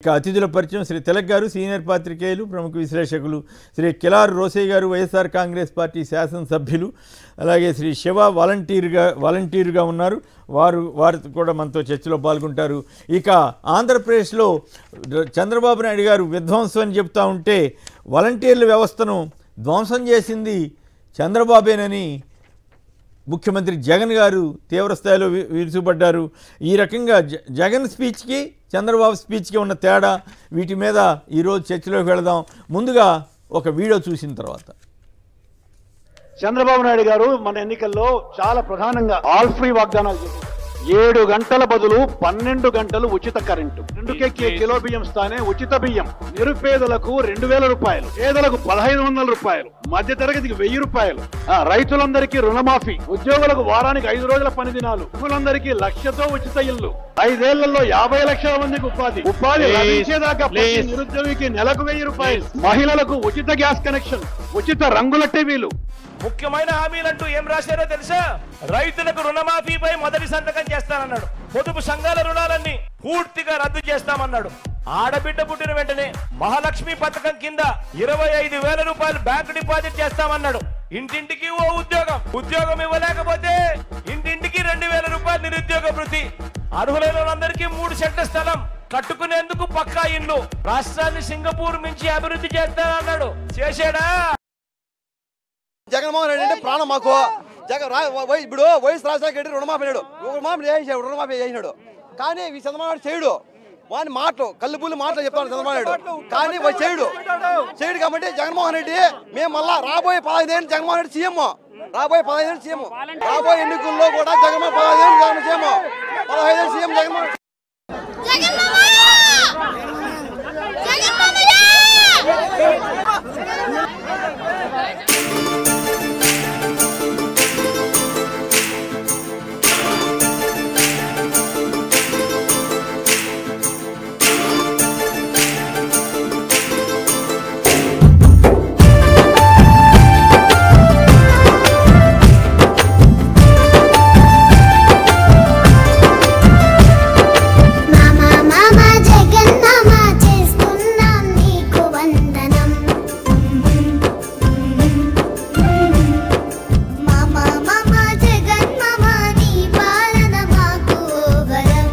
ఇక అతిథుల పరిచయం శ్రీ తిలక్ గారు సీనియర్ పాత్రికేయులు ప్రముఖ విశ్లేషకులు శ్రీ కిలార్ రోసయ్య గారు వైఎస్ఆర్ కాంగ్రెస్ పార్టీ శాసనసభ్యులు అలాగే శ్రీ శివ వాలంటీర్గా వాలంటీర్గా ఉన్నారు వారు వారు కూడా మనతో చర్చలో పాల్గొంటారు ఇక ఆంధ్రప్రదేశ్లో చంద్రబాబు నాయుడు గారు విధ్వంసం అని చెప్తా ఉంటే వాలంటీర్ల వ్యవస్థను ధ్వంసం చేసింది చంద్రబాబేనని ముఖ్యమంత్రి జగన్ గారు తీవ్ర స్థాయిలో వి- విరుచుపడ్డారు ఈ రకంగా జ జగన్ స్పీచ్కి చంద్రబాబు స్పీచ్కి ఉన్న తేడా వీటి మీద ఈరోజు చర్చలోకి వెళదాం ముందుగా ఒక వీడియో చూసిన తర్వాత చంద్రబాబు నాయుడు గారు మన ఎన్నికల్లో చాలా ప్రధానంగా ఆల్ ఫ్రీ వాగ్దానాలు చేశారు ఏడు గంటల బదులు పన్నెండు గంటలు ఉచిత కరెంటు రెండు కే కిలో బియ్యం స్థానే ఉచిత బియ్యం నిరుపేదలకు రెండు వేల రూపాయలు పేదలకు పదహైదు వందల రూపాయలు మధ్య తరగతికి వెయ్యి రూపాయలు ఆ, రైతులందరికీ రుణమాఫీ ఉద్యోగులకు వారానికి ఐదు రోజుల పని దినాలు యువకులందరికీ లక్షతో ఉచిత ఇల్లు ఐదేళ్లలో యాభై లక్షల మందికి ఉపాధి ఉపాధి Please, లభించేదాకా ప్రతి please. నిరుద్యోగికి నెలకు వెయ్యి రూపాయలు మహిళలకు ఉచిత గ్యాస్ కనెక్షన్ ఉచిత రంగుల టీవీలు ముఖ్యమైన హామీలంటూ ఏం రాశారో తెలుసా రైతులకు రుణమాఫీపై మొదటి సంతకం చేస్తానన్నాడు పొదుపు సంఘాల రుణాలన్నీ పూర్తిగా రద్దు చేస్తామన్నాడు ఆడబిడ్డ పుట్టిన వెంటనే మహాలక్ష్మి పథకం కింద ఇరవై ఐదు వేల రూపాయలు బ్యాంకు డిపాజిట్ చేస్తామన్నాడు ఇంటింటికి ఓ ఉద్యోగం ఉద్యోగం ఇవ్వలేకపోతే ఇంటింటికి రెండు వేల రూపాయలు నిరుద్యోగ వృత్తి అర్హులైన వాళ్ళందరికీ మూడు సెంట్ల స్థలం కట్టుకునేందుకు పక్కా ఇల్లు రాష్ట్రాన్ని సింగపూర్ మించి అభివృద్ధి చేస్తానన్నాడు చేశాడా జగన్మోహన్ రెడ్డి అంటే ప్రాణం మాకు జగన్ రా- వై- ఇప్పుడు వైఎస్ రాజశేఖర రెడ్డి రుణమాఫీ అయ్యాడు రుణమాఫీ చేసాడు రుణమాఫీ చేసినాడు కానీ ఈ చంద్రబాబు నాయుడు చేయడు వాని మాటలు కళ్ళు పూలు మాటలు చెప్తాడు చంద్రబాబు నాయుడు కానీ వాడు చేయడు చేయడు కాబట్టి జగన్మోహన్ రెడ్డి మేము మళ్ళా రాబోయే పదహైదేళ్ళు జగన్మోహన్ రెడ్డి సీఎం రాబోయే పదహైదేళ్ళు సీఎం రాబోయే ఎన్నికల్లో కూడా జగన్మోహన్ పదహైదేళ్ళు జగన్ సీఎం పదహైదేళ్ళు సీఎం జగన్మోహన్ జగన్మామ జగన్మామయ్య మామ మామ జగన్మామ చేస్తున్నాం నీకు వందనం మామ మామ జగన్మామ నీ పాలన మాకు వరం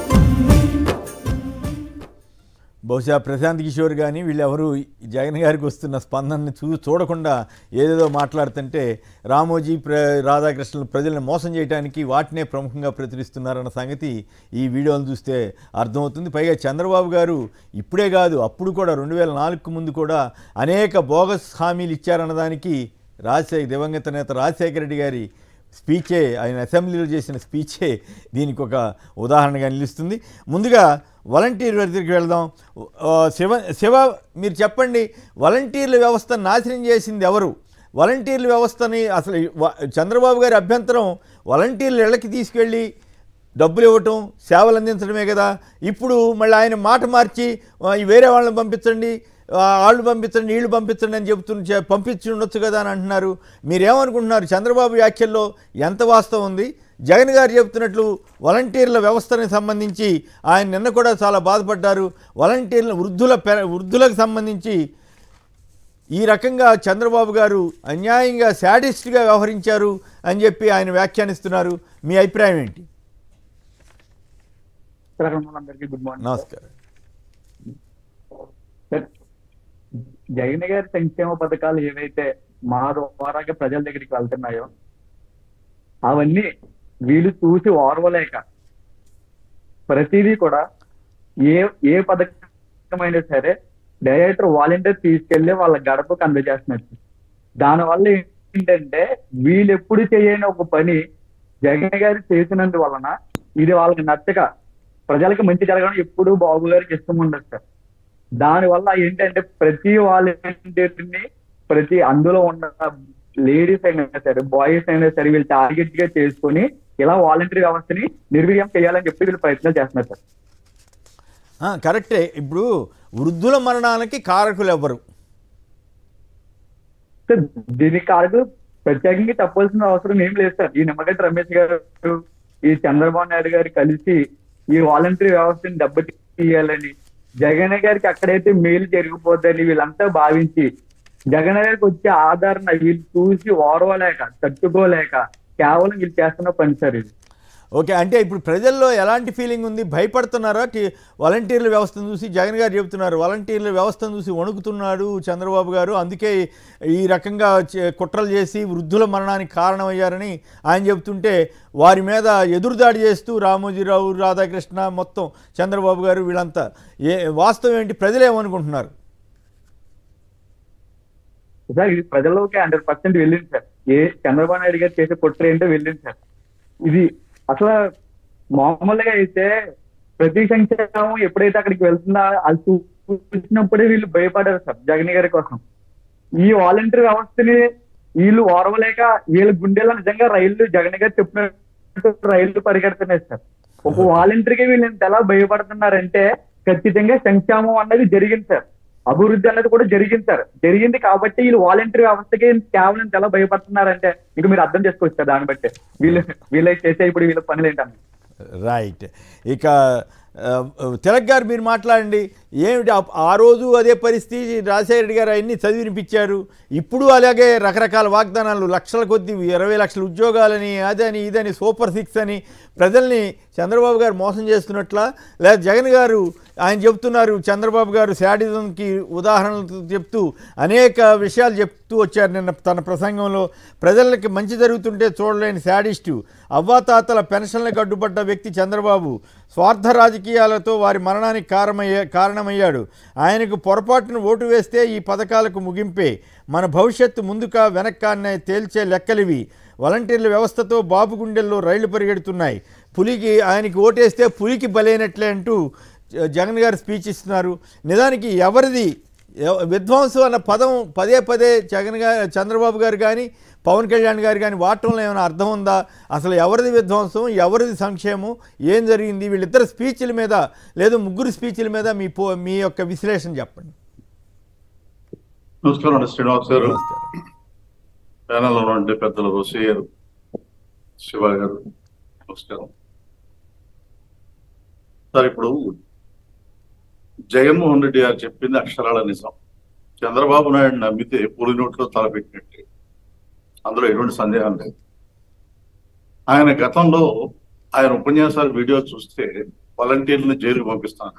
బహుశా ప్రశాంత్ కిషోర్ కానీ వీళ్ళెవరూ ఈ జగన్ గారికి వస్తున్న స్పందనని చూ చూడకుండా ఏదేదో మాట్లాడుతుంటే రామోజీ ప్ర రాధాకృష్ణులు ప్రజలను మోసం చేయడానికి వాటినే ప్రముఖంగా ప్రచురిస్తున్నారన్న సంగతి ఈ వీడియోలు చూస్తే అర్థమవుతుంది పైగా చంద్రబాబు గారు ఇప్పుడే కాదు అప్పుడు కూడా రెండు వేల నాలుగుకు ముందు కూడా అనేక బోగస్ హామీలు ఇచ్చారన్నదానికి రాజశేఖర దివంగత నేత రాజశేఖర రెడ్డి గారి స్పీచే ఆయన అసెంబ్లీలో చేసిన స్పీచే దీనికి ఒక ఉదాహరణగా నిలుస్తుంది ముందుగా వాలంటీర్ దగ్గరికి వెళ్దాం ఆ, శివ శివ మీరు చెప్పండి వాలంటీర్ల వ్యవస్థ నాశనం చేసింది ఎవరు వాలంటీర్ల వ్యవస్థని అసలు వ- చంద్రబాబు గారి అభ్యంతరం వాలంటీర్లు ఇళ్ళకి తీసుకెళ్ళి డబ్బులు ఇవ్వటం సేవలు అందించడమే కదా ఇప్పుడు మళ్ళీ ఆయన మాట మార్చి ఆ, ఈ వేరే వాళ్ళని పంపించండి ఆ, వాళ్ళు పంపించండి వీళ్ళు పంపించండి అని చెబుతున్న పంపించి ఉండొచ్చు కదా అని అంటున్నారు మీరేమనుకుంటున్నారు చంద్రబాబు వ్యాఖ్యల్లో ఎంత వాస్తవం ఉంది జగన్ గారు చెబుతున్నట్లు వాలంటీర్ల వ్యవస్థకి సంబంధించి ఆయన నిన్న కూడా చాలా బాధపడ్డారు వాలంటీర్ల వృద్ధుల పె వృద్ధులకు సంబంధించి ఈ రకంగా చంద్రబాబు గారు అన్యాయంగా శాడిస్ట్గా వ్యవహరించారు అని చెప్పి ఆయన వ్యాఖ్యానిస్తున్నారు మీ అభిప్రాయం ఏంటి అందరికీ గుడ్ మార్నింగ్ నమస్కారం సార్ జగన్ గారి సంక్షేమ పథకాలు ఏవైతే మా ద్వారాగా ప్రజల దగ్గరికి వెళ్తున్నాయో అవన్నీ వీళ్ళు చూసి ఓర్వలేక ప్రతిదీ కూడా ఏ ఏ పథకమైనా సరే డైరెక్టర్ వాలంటీర్ తీసుకెళ్లి వాళ్ళ గడపకు అందజేస్తున్నారు దానివల్ల ఏంటంటే వీళ్ళు ఎప్పుడు చేయని ఒక పని జగన్ గారు చేసినందు వలన ఇది వాళ్ళకి నచ్చక ప్రజలకు మంచి జరగడం ఎప్పుడు బాబు గారికి ఇష్టం ఉండదు సార్ దానివల్ల ఏంటంటే ప్రతి వాలంటీర్ని ప్రతి అందులో ఉన్న లేడీస్ అయినా సరే బాయ్స్ అయినా సరే వీళ్ళు టార్గెట్ గా చేసుకొని ఇలా వాలంటీర్ వ్యవస్థని నిర్వీర్యం చేయాలని చెప్పి వీళ్ళు ప్రయత్నాలు చేస్తున్నారు సార్ ఆ, కరెక్టే ఇప్పుడు వృద్ధుల మరణాలకి కారకులు ఎవ్వరు సార్ దీనికి కాదు ప్రత్యేకంగా తప్పాల్సిన అవసరం ఏం లేదు సార్ ఈ నిమ్మగడ్డ రమేష్ గారు ఈ చంద్రబాబు నాయుడు గారు కలిసి ఈ వాలంటీర్ వ్యవస్థని దెబ్బతీయాలని జగన్ గారికి అక్కడైతే మేలు జరిగిపోద్దని వీళ్ళంతా భావించి జగన్ గారికి వచ్చే ఆదరణ వీళ్ళు చూసి ఓర్వలేక తట్టుకోలేక కేవలం వీళ్ళు చేస్తున్న పని సార్ ఇది ఓకే అంటే ఇప్పుడు ప్రజల్లో ఎలాంటి ఫీలింగ్ ఉంది భయపడుతున్నారా టి- వాలంటీర్ల వ్యవస్థను చూసి జగన్ గారు చెబుతున్నారు వాలంటీర్ల వ్యవస్థను చూసి వణుకుతున్నాడు చంద్రబాబు గారు అందుకే ఈ రకంగా చే- కుట్రలు చేసి వృద్ధుల మరణానికి కారణమయ్యారని ఆయన చెబుతుంటే వారి మీద ఎదురుదాడి చేస్తూ రామోజీరావు రాధాకృష్ణ మొత్తం చంద్రబాబు గారు వీళ్ళంతా ఏ వాస్తవం ఏంటి ప్రజలేమనుకుంటున్నారు సార్ ఇది ప్రజల్లోకి హండ్రెడ్ పర్సెంట్ వెళ్ళింది సార్ ఏ చంద్రబాబు నాయుడు గారు చేసే కుట్ర ఏంటో వెళ్ళింది సార్ ఇది అసలు మామూలుగా అయితే ప్రతి సంక్షేమం ఎప్పుడైతే అక్కడికి వెళ్తుందో అది చూసినప్పుడే వీళ్ళు భయపడారు సార్ జగన్ గారి కోసం ఈ వాలంటీర్ వ్యవస్థని వీళ్ళు ఓర్వలేక వీళ్ళ గుండెల్లో నిజంగా రైళ్లు జగన్ గారు చెప్పినట్టు రైళ్లు పరిగెడుతున్నాయి సార్ ఒక వాలంటీర్కి వీళ్ళు ఇంత ఎలా భయపడుతున్నారంటే ఖచ్చితంగా సంక్షేమం అన్నది జరిగింది సార్ అభివృద్ధి అన్నది కూడా జరిగింది సార్ జరిగింది కాబట్టి వీళ్ళు వాలంటీర్ వ్యవస్థకి కేవలం ఇంత ఎలా భయపడుతున్నారంటే ఇంకా మీరు అర్థం చేసుకోవచ్చు సార్ దాన్ని బట్టి వీళ్ళు వీళ్ళకి చేసే ఇప్పుడు వీళ్ళ పనులు ఏంటన్నా రైట్ ఇక ఆ, తిలక్ గారు మీరు మాట్లాడండి ఏమిటి ఆ- ఆ రోజు అదే పరిస్థితి రాజశేఖర రెడ్డి గారు అవన్నీ చదివినిపించారు ఇప్పుడు అలాగే రకరకాల వాగ్దానాలు లక్షల కొద్ది ఇరవై లక్షల ఉద్యోగాలని అదని ఇదని సూపర్ సిక్స్ అని ప్రజల్ని చంద్రబాబు గారు మోసం చేస్తున్నట్లా లేదా జగన్ గారు ఆయన చెప్తున్నారు చంద్రబాబు గారు శాడిజంకి ఉదాహరణలు చెప్తూ అనేక విషయాలు చెప్తూ వచ్చారు నిన్న తన ప్రసంగంలో ప్రజలకి మంచి జరుగుతుంటే చూడలేని శాడిస్టు అవ్వాతాతల పెన్షన్లకు అడ్డుపడ్డ వ్యక్తి చంద్రబాబు స్వార్థ రాజకీయాలతో వారి మరణానికి కారణమయ్యా కారణమయ్యాడు ఆయనకు పొరపాటున ఓటు వేస్తే ఈ పథకాలకు ముగింపే మన భవిష్యత్తు ముందుకా వెనక్కాన్నే తేల్చే లెక్కలివి వాలంటీర్ల వ్యవస్థతో బాబు గుండెల్లో రైళ్లు పరిగెడుతున్నాయి పులికి ఆయనకి ఓటేస్తే పులికి బలైనట్లే అంటూ జ- జగన్ గారు స్పీచ్ ఇస్తున్నారు నిజానికి ఎవరిది ఎవ- విధ్వంసం అన్న పదం పదే పదే జగన్ గారు చంద్రబాబు గారు కానీ పవన్ కళ్యాణ్ గారు కానీ వాడటంలో ఏమైనా అర్థం ఉందా అసలు ఎవరిది విధ్వంసం ఎవరిది సంక్షేమం ఏం జరిగింది వీళ్ళిద్దరు స్పీచ్ల మీద లేదు ముగ్గురు స్పీచ్ల మీద మీ పో మీ యొక్క విశ్లేషణ చెప్పండి నమస్కారం అండి శ్రీనివాస్ గారు నమస్కారం ప్యానల్ ఉన్నటువంటి పెద్దలు రోసి గారు శివ గారు నమస్కారం సార్ ఇప్పుడు జగన్మోహన్ రెడ్డి గారు చెప్పింది అక్షరాల నిజం చంద్రబాబు నాయుడు నమ్మితే పులి నోట్లో తలపెట్టినట్టే అందులో ఎటువంటి సందేహం లేదు ఆయన గతంలో ఆయన ఉపన్యాసాలు వీడియో చూస్తే వాలంటీర్లను జైలుకు పంపిస్తాను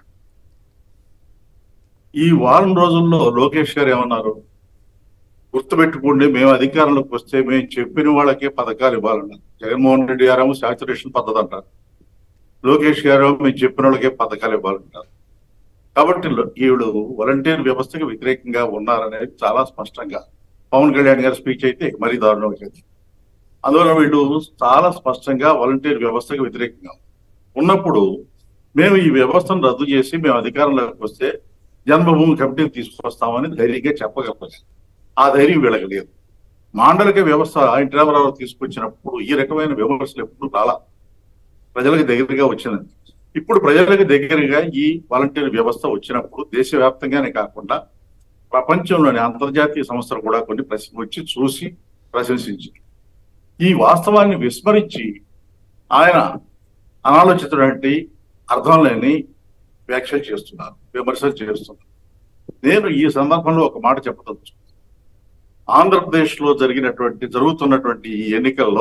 ఈ వారం రోజుల్లో లోకేష్ గారు ఏమన్నారు గుర్తుపెట్టుకోండి మేము అధికారంలోకి వస్తే మేము చెప్పిన వాళ్ళకే పథకాలు ఇవ్వాలన్నారు జగన్మోహన్ రెడ్డి గారేమో శాచురేషన్ పద్ధతి అంటారు లోకేష్ గారు మేము చెప్పిన వాళ్ళకే పథకాలు ఇవ్వాలంటారు కాబట్టి లో- వీళ్ళు వాలంటీర్ వ్యవస్థకి వ్యతిరేకంగా ఉన్నారనేది చాలా స్పష్టంగా పవన్ కళ్యాణ్ గారి స్పీచ్ అయితే మరీ దారుణం అయిపోయింది అందువల్ల వీళ్ళు చాలా స్పష్టంగా వాలంటీర్ వ్యవస్థకి వ్యతిరేకంగా ఉన్నారు. ఉన్నప్పుడు మేము ఈ వ్యవస్థను రద్దు చేసి మేము అధికారంలోకి వస్తే జన్మభూమి కమిటీని తీసుకొస్తామని ధైర్యంగా చెప్పగలగాలి ఆ ధైర్యం వీళ్ళకి లేదు మాండలిక వ్యవస్థ ఎన్టీ రామారావు తీసుకొచ్చినప్పుడు ఈ రకమైన విమర్శలు ఎప్పుడు రాలా ప్రజలకు దగ్గరగా వచ్చింది ఇప్పుడు ప్రజలకు దగ్గరగా ఈ వాలంటీర్ వ్యవస్థ వచ్చినప్పుడు దేశవ్యాప్తంగానే కాకుండా ప్రపంచంలోని అంతర్జాతీయ సంస్థలు కూడా కొన్ని ప్రశ్న వచ్చి చూసి ప్రశంసించి ఈ వాస్తవాన్ని విస్మరించి ఆయన అనాలోచితటువంటి అర్థం లేని వ్యాఖ్యలు చేస్తున్నారు విమర్శలు చేస్తున్నారు నేను ఈ సందర్భంలో ఒక మాట చెప్పదలుచు ఆంధ్రప్రదేశ్ లో జరిగినటువంటి జరుగుతున్నటువంటి ఈ ఎన్నికల్లో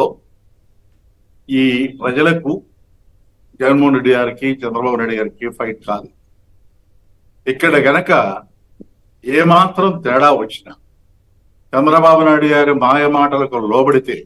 ఈ ప్రజలకు జగన్మోహన్ రెడ్డి గారికి చంద్రబాబు నాయుడు గారికి ఫైట్ కాదు ఇక్కడ గనక ఏమాత్రం తేడా వచ్చినా చంద్రబాబు నాయుడు గారి మాయ మాటలకు లోబడితే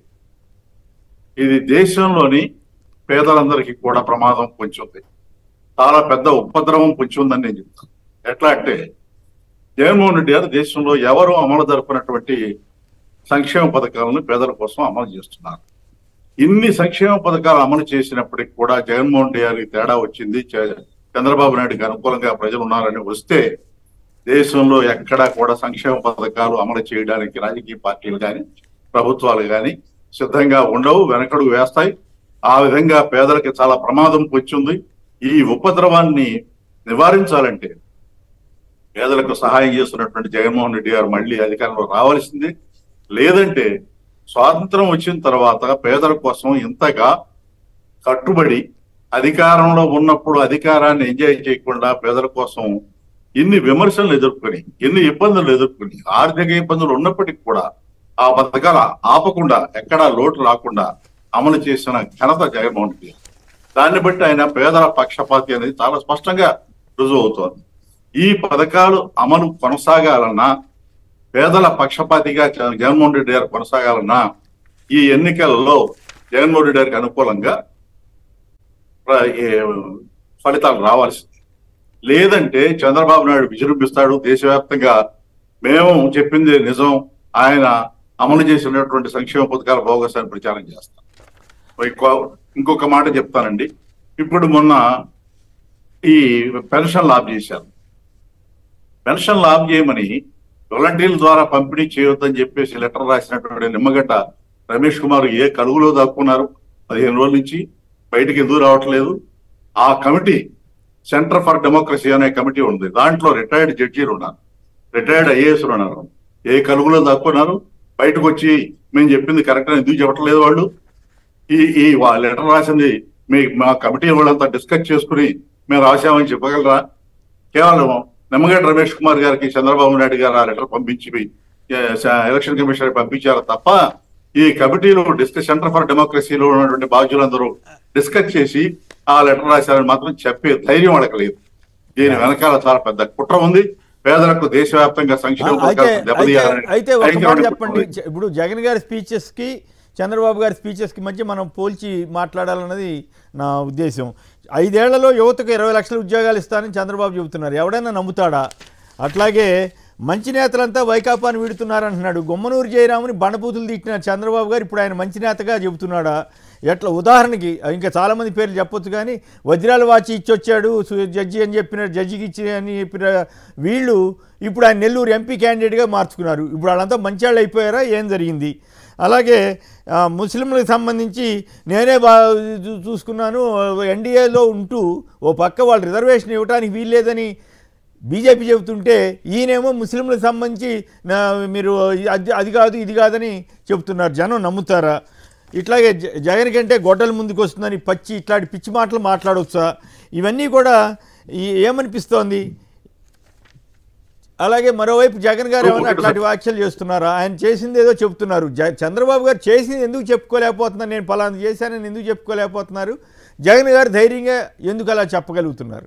ఇది దేశంలోని పేదలందరికీ కూడా ప్రమాదం పొంచుంది చాలా పెద్ద ఉపద్రవం పొంచి ఉందని నేను చెప్తాను ఎట్లా అంటే జగన్మోహన్ రెడ్డి గారు దేశంలో ఎవరు అమలు జరుపునటువంటి సంక్షేమ పథకాలను పేదల కోసం అమలు చేస్తున్నారు ఇన్ని సంక్షేమ పథకాలు అమలు చేసినప్పటికి కూడా జగన్మోహన్ రెడ్డి గారికి తేడా వచ్చింది చ- చంద్రబాబు నాయుడుకి అనుకూలంగా ప్రజలు ఉన్నారని వస్తే దేశంలో ఎక్కడా కూడా సంక్షేమ పథకాలు అమలు చేయడానికి రాజకీయ పార్టీలు కానీ ప్రభుత్వాలు కానీ సిద్ధంగా ఉండవు వెనకడుగు వేస్తాయి ఆ విధంగా పేదలకి చాలా ప్రమాదం వచ్చింది ఈ ఉపద్రవాన్ని నివారించాలంటే పేదలకు సహాయం చేస్తున్నటువంటి జగన్మోహన్ రెడ్డి గారు మళ్ళీ అధికారంలో రావాల్సిందే లేదంటే స్వాతంత్రం వచ్చిన తర్వాత పేదల కోసం ఇంతగా కట్టుబడి అధికారంలో ఉన్నప్పుడు అధికారాన్ని ఎంజాయ్ చేయకుండా పేదల కోసం ఇన్ని విమర్శలు ఎదుర్కొని ఎన్ని ఇబ్బందులు ఎదుర్కొని ఆర్థిక ఇబ్బందులు ఉన్నప్పటికీ కూడా ఆ పథకాలు ఆపకుండా ఎక్కడా లోటు రాకుండా అమలు చేసిన ఘనత జగన్మోహన్ రెడ్డి దాన్ని బట్టి ఆయన పేదల పక్షపాతి అనేది చాలా స్పష్టంగా రుజువు అవుతోంది ఈ పథకాలు అమలు కొనసాగాలన్నా పేదల పక్షపాతిగా జ- జగన్మోహన్ రెడ్డి గారు కొనసాగాలన్నా ఈ ఎన్నికలలో జగన్మోహన్ రెడ్డి గారికి అనుకూలంగా ప్ర- ఏ ఫలితాలు రావాల్సింది లేదంటే చంద్రబాబు నాయుడు విజృంభిస్తాడు దేశవ్యాప్తంగా మేము చెప్పింది నిజం ఆయన అమలు చేసినటువంటి సంక్షేమ పథకాల బోగస్ అని ప్రచారం చేస్తాం ఇంకో- ఇంకొక మాట చెప్తానండి ఇప్పుడు మొన్న ఈ పెన్షన్ లాభ్ చేశారు పెన్షన్ లాభ్ చేయమని వాలంటీర్ల ద్వారా పంపిణీ చేయొద్దని చెప్పేసి లెటర్ రాసినటువంటి నిమ్మగడ్డ రమేష్ కుమార్ ఏ కలుగులో దాక్కున్నారు పదిహేను రోజుల నుంచి బయటికి ఎందుకు రావట్లేదు ఆ కమిటీ సెంటర్ ఫర్ డెమోక్రసీ అనే కమిటీ ఉంది దాంట్లో రిటైర్డ్ జడ్జీలు ఉన్నారు రిటైర్డ్ ఐఏఎస్ ఉన్నారు ఏ కలుగులో దాక్కున్నారు బయటకు వచ్చి మేము చెప్పింది కరెక్ట్ అని ఎందుకు చెప్పట్లేదు వాళ్ళు ఈ ఈ వా- లెటర్ రాసింది మీ మా కమిటీ వాళ్ళంతా డిస్కస్ చేసుకుని మేము రాశామని చెప్పగలరా కేవలం నిమ్మగడ్డ రమేష్ కుమార్ గారికి చంద్రబాబు నాయుడు గారు ఆ లెటర్ పంపించి ఏ, స- ఎలక్షన్ కమిషన్ పంపించారు తప్ప ఈ కమిటీలో డిస్కస్ సెంటర్ ఫర్ డెమోక్రసీలో ఉన్నటువంటి బాధ్యులందరూ డిస్కస్ చేసి ఆ లెటర్ రాశారని మాత్రం చెప్పే ధైర్యం వాళ్ళకి లేదు దీని వెనకాల చాలా పెద్ద కుట్ర ఉంది పేదలకు దేశవ్యాప్తంగా సంక్షేమ అయితే పథకాలు అయితే దెబ్బతీయాలని అయితే ఒక మాట భయంకరమైన కుట్ర చెప్పండి ఉంది. జ- ఇప్పుడు జగన్ గారి స్పీచెస్కి చంద్రబాబు గారి స్పీచెస్కి మధ్య మనం పోల్చి మాట్లాడాలన్నది నా ఉద్దేశం ఐదేళ్లలో యువతకు ఇరవై లక్షల ఉద్యోగాలు ఇస్తానని చంద్రబాబు చెబుతున్నారు ఎవడైనా నమ్ముతాడా అట్లాగే మంచి నేతలంతా వైకాపాని వీడుతున్నారంటున్నాడు గుమ్మనూరు జయరాముని బండబూతులు తిట్టిన చంద్రబాబు గారు ఇప్పుడు ఆయన మంచి నేతగా చెబుతున్నాడా ఎట్లా ఉదాహరణకి ఇంకా చాలామంది పేర్లు చెప్పొచ్చు కానీ వజ్రాల వాచి ఇచ్చొచ్చాడు సు- జడ్జి అని చెప్పిన జడ్జికి ఇచ్చి అని చెప్పిన వీళ్ళు ఇప్పుడు ఆయన నెల్లూరు ఎంపీ క్యాండిడేట్గా మార్చుకున్నారు ఇప్పుడు వాళ్ళంతా మంచివాళ్ళు అయిపోయారా ఏం జరిగింది అలాగే ఆ, ముస్లింలకు సంబంధించి నేనే బా చూ- చూసుకున్నాను ఎన్డీఏలో ఉంటూ ఓ పక్క వాళ్ళు రిజర్వేషన్ ఇవ్వడానికి వీల్లేదని బీజేపీ చెబుతుంటే ఈయనేమో ముస్లింలకు సంబంధించి నా- మీరు అది అది కాదు ఇది కాదని చెబుతున్నారు జనం నమ్ముతారా ఇట్లాగే జ- జగన్ కంటే గొడ్డల ముందుకు వస్తుందని పచ్చి ఇట్లాంటి పిచ్చి మాటలు మాట్లాడవచ్చా ఇవన్నీ కూడా ఈ- ఏమనిపిస్తోంది అలాగే మరోవైపు జగన్ గారు ఏమైనా అట్లాంటి వ్యాఖ్యలు చేస్తున్నారా ఆయన చేసింది ఏదో చెప్తున్నారు జ- చంద్రబాబు గారు చేసింది ఎందుకు చెప్పుకోలేకపోతున్నారు నేను పలానా చేశానని ఎందుకు చెప్పుకోలేకపోతున్నారు జగన్ గారు ధైర్యంగా ఎందుకు అలా చెప్పగలుగుతున్నారు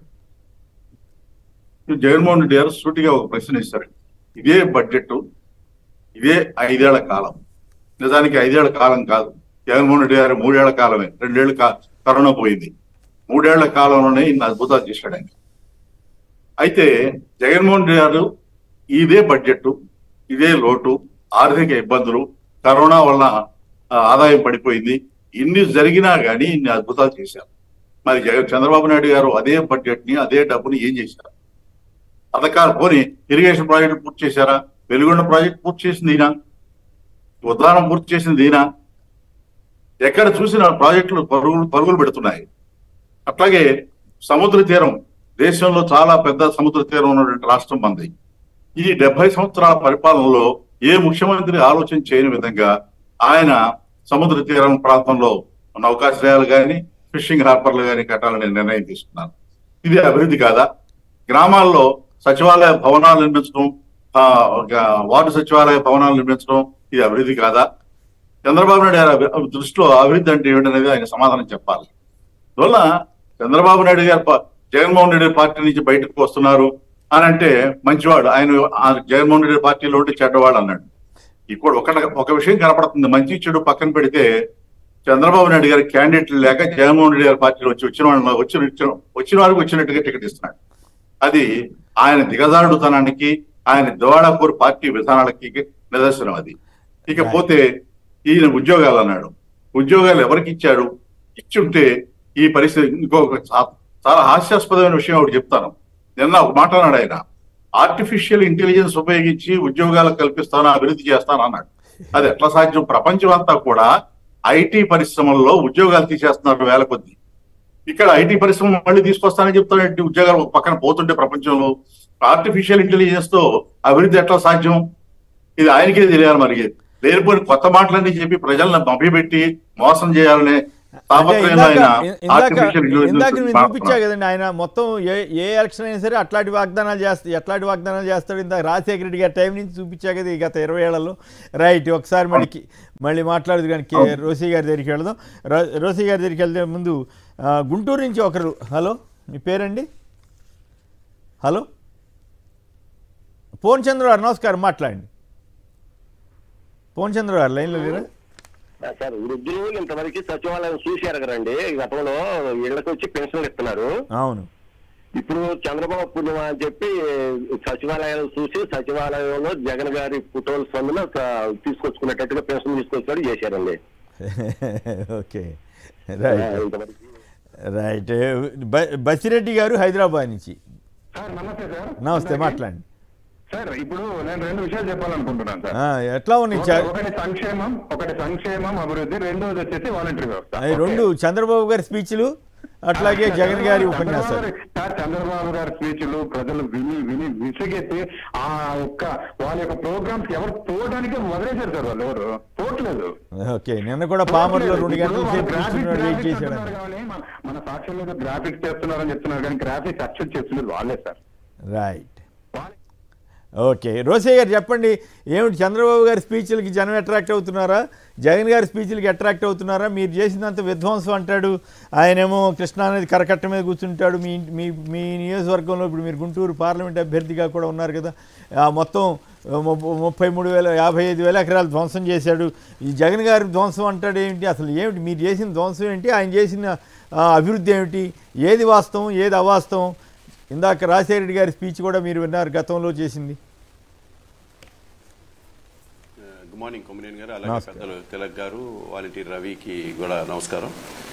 జగన్మోహన్ రెడ్డి గారు సూటిగా ఒక ప్రశ్న ఇస్తారు ఇదే బడ్జెట్ ఇదే ఐదేళ్ల కాలం నిజానికి ఐదేళ్ల కాలం కాదు జగన్మోహన్ రెడ్డి గారు మూడేళ్ల కాలమే రెండేళ్ల కా- కరోనా పోయింది మూడేళ్ల కాలంలోనే ఇన్ని అద్భుతాలు చేశాడు ఆయన అయితే జగన్మోహన్ రెడ్డి గారు ఇదే బడ్జెట్ ఇదే లోటు ఆర్థిక ఇబ్బందులు కరోనా వల్ల ఆ, ఆదాయం పడిపోయింది ఇన్ని జరిగినా కానీ ఇన్ని అద్భుతాలు చేశారు మరి జగన్ చంద్రబాబు నాయుడు గారు అదే బడ్జెట్ ని అదే డబ్బుని ఏం చేశారు పథకాలు పోని ఇరిగేషన్ ప్రాజెక్టు పూర్తి చేశారా వెలుగొండ ప్రాజెక్ట్ పూర్తి చేసింది ఈయన ఉద్దానం పూర్తి చేసింది ఈయన ఎక్కడ చూసిన ప్రాజెక్టులు పరుగులు పరుగులు పెడుతున్నాయి అట్లాగే సముద్ర తీరం దేశంలో చాలా పెద్ద సముద్ర తీరం ఉన్నటువంటి రాష్ట్రం మంది ఈ డెబ్బై సంవత్సరాల పరిపాలనలో ఏ ముఖ్యమంత్రి ఆలోచన చేయని విధంగా ఆయన సముద్ర తీరం ప్రాంతంలో నౌకాశ్రయాలు కానీ ఫిషింగ్ హార్బర్లు కానీ కట్టాలని నిర్ణయం తీసుకున్నారు ఇది అభివృద్ధి కాదా గ్రామాల్లో సచివాలయ భవనాలు నిర్మించడం ఆ, ఒక వార్డు సచివాలయ భవనాలు నిర్మించడం ఇది అభివృద్ధి కాదా చంద్రబాబు నాయుడు గారి అభి- దృష్టిలో అభివృద్ధి అంటే ఏమిటనేది ఆయన సమాధానం చెప్పాలి అందువల్ల చంద్రబాబు నాయుడు గారు ప- జగన్మోహన్ రెడ్డి పార్టీ నుంచి బయటకు వస్తున్నారు అని అంటే మంచివాడు ఆయన ఆ జగన్మోహన్ రెడ్డి పార్టీలో ఉంటే చెడ్డవాడు అన్నాడు ఇప్పుడు ఒక ఒక విషయం కనపడుతుంది మంచి చెడు పక్కన పెడితే చంద్రబాబు నాయుడు గారి క్యాండిడేట్లు లేక జగన్మోహన్ రెడ్డి గారి పార్టీలో వచ్చి వచ్చిన వాళ్ళ వచ్చిన వచ్చిన- వచ్చిన వారికి వచ్చినట్టుగా టికెట్ ఇస్తున్నాడు అది ఆయన దిగజారుడుతనానికి ఆయన దివాళాపూర్ పార్టీ విధానాలకి నిదర్శనం అది ఇకపోతే ఈయన ఉద్యోగాలు అన్నాడు ఉద్యోగాలు ఎవరికి ఇచ్చాడు ఇచ్చుంటే ఈ పరిస్థితి ఇంకొక చా- చాలా హాస్యాస్పదమైన విషయం ఒకటి చెప్తాను నిన్న ఒక మాట అన్నాడు ఆయన ఆర్టిఫిషియల్ ఇంటెలిజెన్స్ ఉపయోగించి ఉద్యోగాలు కల్పిస్తాను అభివృద్ధి చేస్తాను అన్నాడు అది ఎట్లా సాధ్యం ప్రపంచం అంతా కూడా ఐటీ పరిశ్రమల్లో ఉద్యోగాలు తీసేస్తున్నారు వేల కొద్ది ఇక్కడ ఐటీ పరిశ్రమ మళ్ళీ తీసుకొస్తానని చెప్తానంటే ఉద్యోగాలు ఒక పక్కన పోతుంటే ప్రపంచంలో ఆర్టిఫిషియల్ ఇంటెలిజెన్స్ తో అభివృద్ధి ఎట్లా సాధ్యం ఇది ఆయనకే తెలియాలి మరి లేనిపోయిన కొత్త మాటలన్నీ చెప్పి ప్రజలను మభ్యపెట్టి మోసం చేయాలనే తాపత్రయంలో ఇందాక ఆయన ఇందాక artificial intelligence ఇందాక నేను మాట్లాడుతున్నారు. చూపించా కదండి ఆయన మొత్తం ఏ ఏ ఎలక్షన్ అయినా సరే అట్లాంటి వాగ్దానాలు చేస్తా ఎట్లాంటి వాగ్దానాలు చేస్తాడు ఇందాక రాజశేఖర రెడ్డి గారి టైం నుంచి చూపించా కదా ఈ గత ఇరవై ఏళ్లలో రైట్ ఒకసారి మళ్ళీ కి- మళ్ళీ మాట్లాడదు కానీ కే- రోసీ గారి దగ్గరికి వెళదాం రో- రోసీ గారి దగ్గరికి వెళ్తే ముందు ఆ, గుంటూరు నుంచి ఒకరు హలో మీ పేరండి హలో పోన్ చంద్ర గారు నమస్కారం మాట్లాడండి పోన్ చంద్ర గారు లైన్లో లేరా సార్ వృద్ధులు ఇంతవరకు సచివాలయం చూశారు కదండి గతంలో ఇళ్లకు వచ్చి పెన్షన్లు ఇస్తున్నారు అవును ఇప్పుడు చంద్రబాబు పుణ్యం అని చెప్పి సచివాలయాలు చూసి సచివాలయంలో జగన్ గారి ఫోటోలు స్పందన తీసుకొచ్చుకునేటట్టుగా పెన్షన్ తీసుకొచ్చాడు చేశారండి ఓకే ఆ, రైట్ ఇంతవరకు రైట్ బ- బసిరెడ్డి గారు హైదరాబాద్ నుంచి సార్ నమస్తే సార్ నమస్తే మాట్లాడండి సార్ ఇప్పుడు నేను రెండు విషయాలు చెప్పాలనుకుంటున్నాను సార్ ఆ, ఎట్లా ఉన్నాయి ఒక- చ- ఒకటి సంక్షేమం ఒకటి సంక్షేమం అభివృద్ధి రెండోది వచ్చేసి వాలంటరీ వ్యవస్థ అవి రెండు చంద్రబాబు గారి స్పీచ్లు అట్లాగే జగన్ గారి ఉపన్యాసాలు చంద్రబాబు- సార్ చంద్రబాబు గారి స్పీచ్లు ప్రజలు విని విని విసిగెత్తి ఆ ఒక్క వాళ్ళ యొక్క ప్రోగ్రామ్స్ ఎవరు పోవడానికి వదిలేశారు సార్ వాళ్ళు ఎవరు పోవట్లేదు ఓకే నిన్న కూడా పామర్లో రెండు గంటల ఇప్పుడు సేపు గ్రాఫిక్స్ కూర్చున్నాడు వెయిట్ గ్రాఫిక్స్ చేశాడు అంటున్నారు కానీ మన- మన సాక్ష్యంలో గ్రాఫిక్స్ చేస్తున్నారని చెప్తున్నారు కానీ గ్రాఫిక్స్ యాక్చువల్ చేస్తున్నారు వాళ్ళే సార్ రైట్ ఓకే రోసయ్య గారు చెప్పండి ఏమిటి చంద్రబాబు గారి స్పీచ్లకి జనం అట్రాక్ట్ అవుతున్నారా జగన్ గారి స్పీచ్లకి అట్రాక్ట్ అవుతున్నారా మీరు చేసినంత విధ్వంసం అంటాడు ఆయనేమో కృష్ణానది కరకట్ట మీద కూర్చుంటాడు మీ ఇంటి- మీ మీ నియోజకవర్గంలో ఇప్పుడు మీరు గుంటూరు పార్లమెంట్ అభ్యర్థిగా కూడా ఉన్నారు కదా ఆ మొత్తం ము- ముప్పై మూడు వేల యాభై ఐదు వేల ఎకరాలు ధ్వంసం చేశాడు ఈ జగన్ గారి ధ్వంసం అంటాడు ఏమిటి అసలు ఏమిటి మీరు చేసిన ధ్వంసం ఏంటి ఆయన చేసిన ఆ, అభివృద్ధి ఏమిటి ఏది వాస్తవం ఏది అవాస్తవం ఇందాక రాజశేఖర రెడ్డి గారి స్పీచ్ కూడా మీరు విన్నారు గతంలో చేసింది గుడ్ మార్నింగ్ కొమ్మినేని గారు అలాగే నమస్కారం. పెద్దలు తిలక్ గారు వాలంటీర్ రవికి కూడా నమస్కారం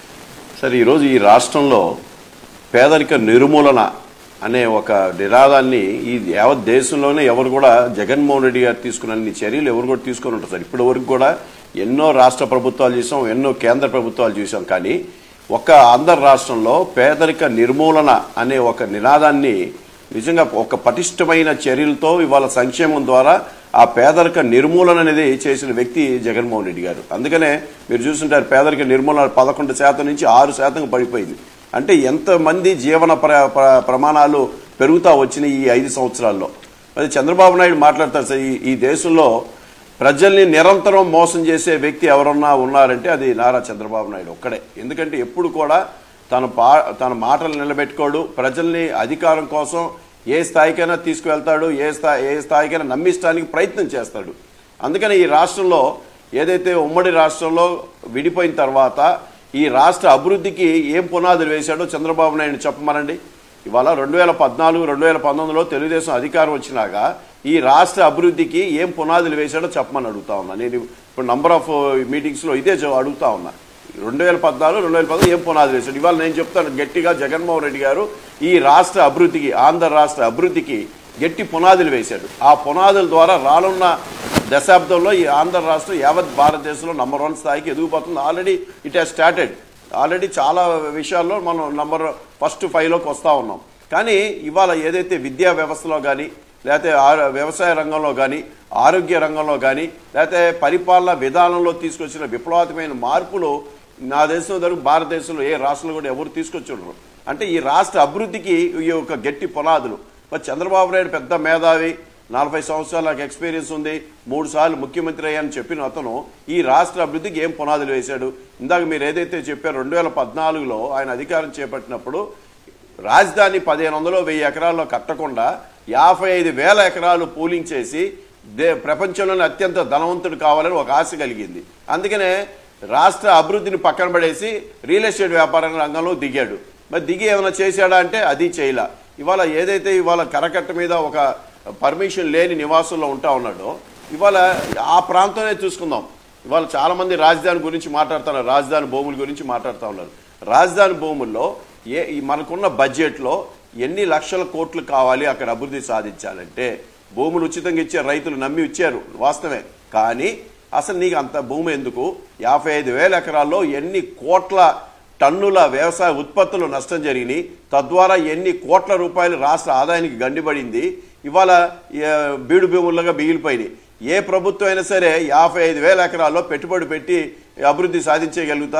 సార్ ఈరోజు ఈ రాష్ట్రంలో పేదరిక నిర్మూలన అనే ఒక నినాదాన్ని ఈ యావత్ దేశంలోనే ఎవరు కూడా జగన్మోహన్ రెడ్డి గారు తీసుకున్న అన్ని చర్యలు ఎవరు కూడా తీసుకొని ఉంటారు సార్ ఇప్పటి వరకు కూడా ఎన్నో రాష్ట్ర ప్రభుత్వాలు చూసాం ఎన్నో కేంద్ర ప్రభుత్వాలు చూసాం కానీ ఒక ఆంధ్ర రాష్ట్రంలో పేదరిక నిర్మూలన అనే ఒక నినాదాన్ని నిజంగా ఒక పటిష్టమైన చర్యలతో ఇవాళ సంక్షేమం ద్వారా ఆ పేదరిక నిర్మూలన అనేది చేసిన వ్యక్తి జగన్మోహన్ రెడ్డి గారు అందుకనే మీరు చూస్తుంటారు పేదరిక నిర్మూలన పదకొండు శాతం నుంచి ఆరు శాతం పడిపోయింది అంటే ఎంతమంది జీవన ప్ర ప్ర- ప్రమాణాలు పెరుగుతా వచ్చినాయి ఈ ఐదు సంవత్సరాల్లో మరి చంద్రబాబు నాయుడు మాట్లాడతారు సార్ ఈ- ఈ దేశంలో ప్రజల్ని నిరంతరం మోసం చేసే వ్యక్తి ఎవరన్నా ఉన్నారంటే అది నారా చంద్రబాబు నాయుడు ఒక్కడే ఎందుకంటే ఎప్పుడు కూడా తన పా తన మాటలు నిలబెట్టుకోడు ప్రజల్ని అధికారం కోసం ఏ స్థాయికైనా తీసుకువెళ్తాడు ఏ స్థాయి ఏ స్థాయికైనా నమ్మించడానికి ప్రయత్నం చేస్తాడు అందుకని ఈ రాష్ట్రంలో ఏదైతే ఉమ్మడి రాష్ట్రంలో విడిపోయిన తర్వాత ఈ రాష్ట్ర అభివృద్ధికి ఏం పునాదులు వేశాడో చంద్రబాబు నాయుడు చెప్పమనండి ఇవాళ రెండు వేల పద్నాలుగు రెండు వేల పంతొమ్మిదిలో తెలుగుదేశం అధికారం వచ్చినాక ఈ రాష్ట్ర అభివృద్ధికి ఏం పునాదులు వేశాడో చెప్పమని అడుగుతా ఉన్నా నేను ఇప్పుడు నంబర్ ఆఫ్ మీటింగ్స్లో ఇదే జవ- అడుగుతా ఉన్నా రెండు వేల పద్నాలుగు రెండు వేల పద్నాలుగు ఏం పునాదులు వేశాడు ఇవాళ నేను చెప్తాను గట్టిగా జగన్మోహన్ రెడ్డి గారు ఈ రాష్ట్ర అభివృద్ధికి ఆంధ్ర రాష్ట్ర అభివృద్ధికి గట్టి పునాదులు వేశాడు ఆ పునాదుల ద్వారా రానున్న దశాబ్దంలో ఈ ఆంధ్ర రాష్ట్రం యావత్ భారతదేశంలో నంబర్ వన్ స్థాయికి ఎదిగిపోతుంది already it has started already చాలా విషయాల్లో మనం నంబర్ ఫస్ట్ ఫైవ్లోకి వస్తూ ఉన్నాం కానీ ఇవాళ ఏదైతే విద్యా వ్యవస్థలో కానీ లేకపోతే ఆ- వ్యవసాయ రంగంలో కానీ ఆరోగ్య రంగంలో కానీ లేకపోతే పరిపాలన విధానంలో తీసుకొచ్చిన విప్లవాత్మకమైన మార్పులు నా దేశం వరకు భారతదేశంలో ఏ రాష్ట్రంలో కూడా ఎవరు తీసుకొచ్చి ఉండరు అంటే ఈ రాష్ట్ర అభివృద్ధికి ఈ యొక్క గట్టి పునాదులు మరి చంద్రబాబు నాయుడు పెద్ద మేధావి నలభై సంవత్సరాల నాకు ఎక్స్పీరియన్స్ ఉంది మూడు సార్లు ముఖ్యమంత్రి అయ్యాని చెప్పిన అతను ఈ రాష్ట్ర అభివృద్ధికి ఏం పునాదులు వేశాడు ఇందాక మీరు ఏదైతే చెప్పారో రెండు వేల పద్నాలుగులో ఆయన అధికారం చేపట్టినప్పుడు రాజధాని పదిహేను వందలు వెయ్యి ఎకరాల్లో కట్టకుండా యాభై ఐదు వేల ఎకరాలు పూలింగ్ చేసి దే ప్రపంచంలోనే అత్యంత ధనవంతుడు కావాలని ఒక ఆశ కలిగింది అందుకనే రాష్ట్ర అభివృద్ధిని పక్కన పడేసి రియల్ ఎస్టేట్ వ్యాపార రంగంలో దిగాడు మరి దిగి ఏమైనా చేశాడా అంటే అది చేయలా ఇవాళ ఏదైతే ఇవాళ కరకట్ట మీద ఒక పర్మిషన్ లేని నివాసంలో ఉంటా ఉన్నాడో ఇవాళ ఆ ప్రాంతమే చూసుకుందాం ఇవాళ చాలా మంది రాజధాని గురించి మాట్లాడుతున్నారు రాజధాని భూముల గురించి మాట్లాడుతూ ఉన్నారు రాజధాని భూముల్లో ఏ ఈ మనకున్న బడ్జెట్లో ఎన్ని లక్షల కోట్లు కావాలి అక్కడ అభివృద్ధి సాధించాలంటే భూములు ఉచితంగా ఇచ్చారు రైతులు నమ్మి ఇచ్చారు వాస్తవమే కానీ అసలు నీకు అంత భూమి ఎందుకు యాభై ఐదు వేల ఎకరాల్లో ఎన్ని కోట్ల టన్నుల వ్యవసాయ ఉత్పత్తులు నష్టం జరిగినాయి తద్వారా ఎన్ని కోట్ల రూపాయలు రాష్ట్ర ఆదాయానికి గండిపడింది ఇవాళ ఏ, బీడు భూములుగా మిగిలిపోయినాయి ఏ ప్రభుత్వం అయినా సరే యాభై ఐదు వేల ఎకరాల్లో పెట్టుబడి పెట్టి అభివృద్ధి సాధించగలుగుతా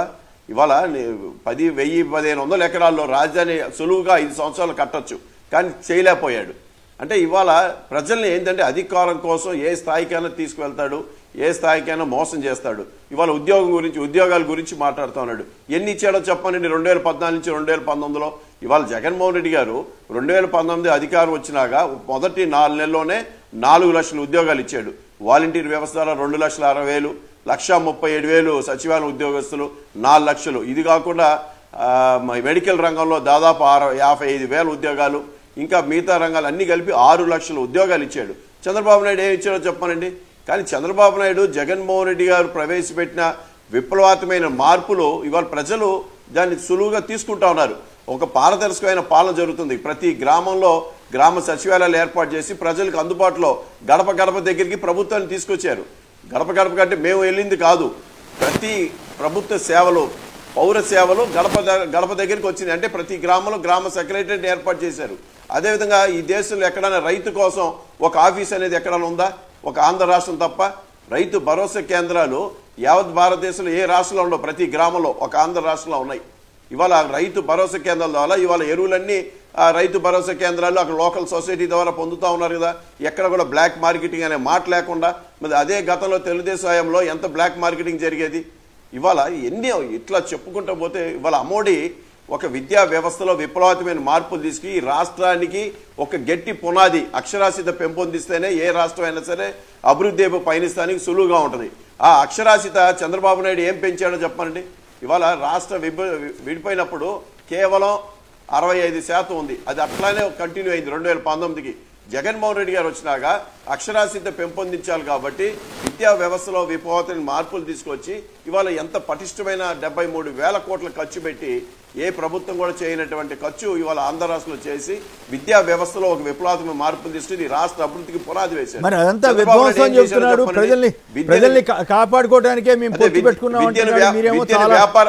ఇవాళ ని- పది వెయ్యి పదిహేను వందల ఎకరాల్లో రాజధాని సులువుగా ఐదు సంవత్సరాలు కట్టొచ్చు కానీ చేయలేకపోయాడు అంటే ఇవాళ ప్రజల్ని ఏంటంటే అధికారం కోసం ఏ స్థాయికైనా తీసుకువెళ్తాడు ఏ స్థాయికైనా మోసం చేస్తాడు ఇవాళ ఉద్యోగం గురించి ఉద్యోగాల గురించి మాట్లాడుతూ ఉన్నాడు ఎన్ని ఇచ్చాడో చెప్పండి రెండు వేల పద్నాలుగు నుంచి రెండు వేల పంతొమ్మిదిలో ఇవాళ జగన్మోహన్ రెడ్డి గారు రెండు వేల పంతొమ్మిది అధికారం వచ్చినాక మొదటి నాలుగు నెలల్లోనే నాలుగు లక్షల ఉద్యోగాలు ఇచ్చాడు వాలంటీర్ వ్యవస్థ ద్వారా రెండు లక్షల అరవై వేలు లక్ష ముప్పై ఏడు వేలు సచివాలయం ఉద్యోగస్తులు నాలుగు లక్షలు ఇది కాకుండా ఆ, మ- మెడికల్ రంగంలో దాదాపు ఆరు యాభై ఐదు వేల ఉద్యోగాలు ఇంకా మిగతా రంగాలు అన్ని కలిపి ఆరు లక్షల ఉద్యోగాలు ఇచ్చాడు చంద్రబాబు నాయుడు ఏమి ఇచ్చాడో చెప్పనండి కానీ చంద్రబాబు నాయుడు జగన్మోహన్ రెడ్డి గారు ప్రవేశపెట్టిన విప్లవాత్మైన మార్పులు ఇవాళ ప్రజలు దాన్ని సులువుగా తీసుకుంటా ఉన్నారు ఒక పారదర్శకమైన పాలన జరుగుతుంది ప్రతి గ్రామంలో గ్రామ సచివాలయాలు ఏర్పాటు చేసి ప్రజలకు అందుబాటులో గడప గడప దగ్గరికి ప్రభుత్వాన్ని తీసుకొచ్చారు గడప గడప కంటే మేము వెళ్ళింది కాదు ప్రతి ప్రభుత్వ సేవలు పౌర సేవలు గడప ద- గడప దగ్గరికి వచ్చింది అంటే ప్రతి గ్రామంలో గ్రామ సెక్రటరీ ఏర్పాటు చేశారు అదేవిధంగా ఈ దేశంలో ఎక్కడైనా రైతు కోసం ఒక ఆఫీస్ అనేది ఎక్కడైనా ఉందా ఒక ఆంధ్ర రాష్ట్రం తప్ప రైతు భరోసా కేంద్రాలు యావత్ భారతదేశంలో ఏ రాష్ట్రంలో ఉండవు ప్రతి గ్రామంలో ఒక ఆంధ్ర రాష్ట్రంలో ఉన్నాయి ఇవాళ రైతు భరోసా కేంద్రాల ద్వారా ఇవాళ ఎరువులన్నీ ఆ రైతు భరోసా కేంద్రాలు అక్కడ లోకల్ సొసైటీ ద్వారా పొందుతా ఉన్నారు కదా ఎక్కడ కూడా బ్లాక్ మార్కెటింగ్ అనే మాట లేకుండా మరి అదే గతంలో తెలుగుదేశం హయాంలో ఎంత బ్లాక్ మార్కెటింగ్ జరిగేది ఇవాళ ఎన్ని ఇట్లా చెప్పుకుంటూ పోతే ఇవాళ అమోడి ఒక విద్యా వ్యవస్థలో విప్లవాత్మైన మార్పులు తీసుకు ఈ రాష్ట్రానికి ఒక గట్టి పునాది అక్షరాస్యత పెంపొందిస్తేనే ఏ రాష్ట్రం అయినా సరే అభివృద్ధి వైపు పయనిస్తానికి సులువుగా ఉంటుంది ఆ అక్షరాస్యత చంద్రబాబు నాయుడు ఏం పెంచాడో చెప్పండి ఇవాళ రాష్ట్ర విభ విడిపోయినప్పుడు కేవలం అరవై ఐదు శాతం ఉంది అది అట్లానే కంటిన్యూ అయింది రెండు వేల పంతొమ్మిదికి జగన్మోహన్ రెడ్డి గారు వచ్చినాక అక్షరాస్యత పెంపొందించాలి కాబట్టి విద్యా వ్యవస్థలో విపోతని మార్పులు తీసుకొచ్చి ఇవాళ ఎంత పటిష్టమైన డెబ్బై మూడు వేల కోట్ల ఖర్చు పెట్టి ఏ ప్రభుత్వం కూడా చేయనటువంటి ఖర్చు ఇవాళ ఆంధ్ర రాష్ట్రంలో చేసి విద్యా వ్యవస్థలో ఒక విప్లవాత్మక మార్పులు తీసుకుని ఈ రాష్ట్ర అభివృద్ధికి పునాది వేశారు మరి అదంతా చంద్రబాబు నాయుడు విధ్వంసం ఏం చేశారో చెప్తున్నాడు చెప్పండి. ప్రజల్ని విద్యని- ప్రజల్ని కా- కాపాడుకోవడానికే మేము అదే పొత్తు విద్య- పెట్టుకున్నాం విద్యను అంటున్నాడు వ్యా- మీరేమో విద్యను చాలా వ్యాపార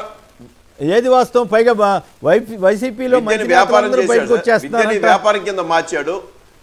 ఏది వాస్తవం పైగా బా- వై- వైసీపీలో విద్యని మంచి వ్యాపారం నేతలందరూ బయటకు చేశాడు విద్యని వచ్చేస్తున్నారంట వ్యాపారం కింద మార్చాడు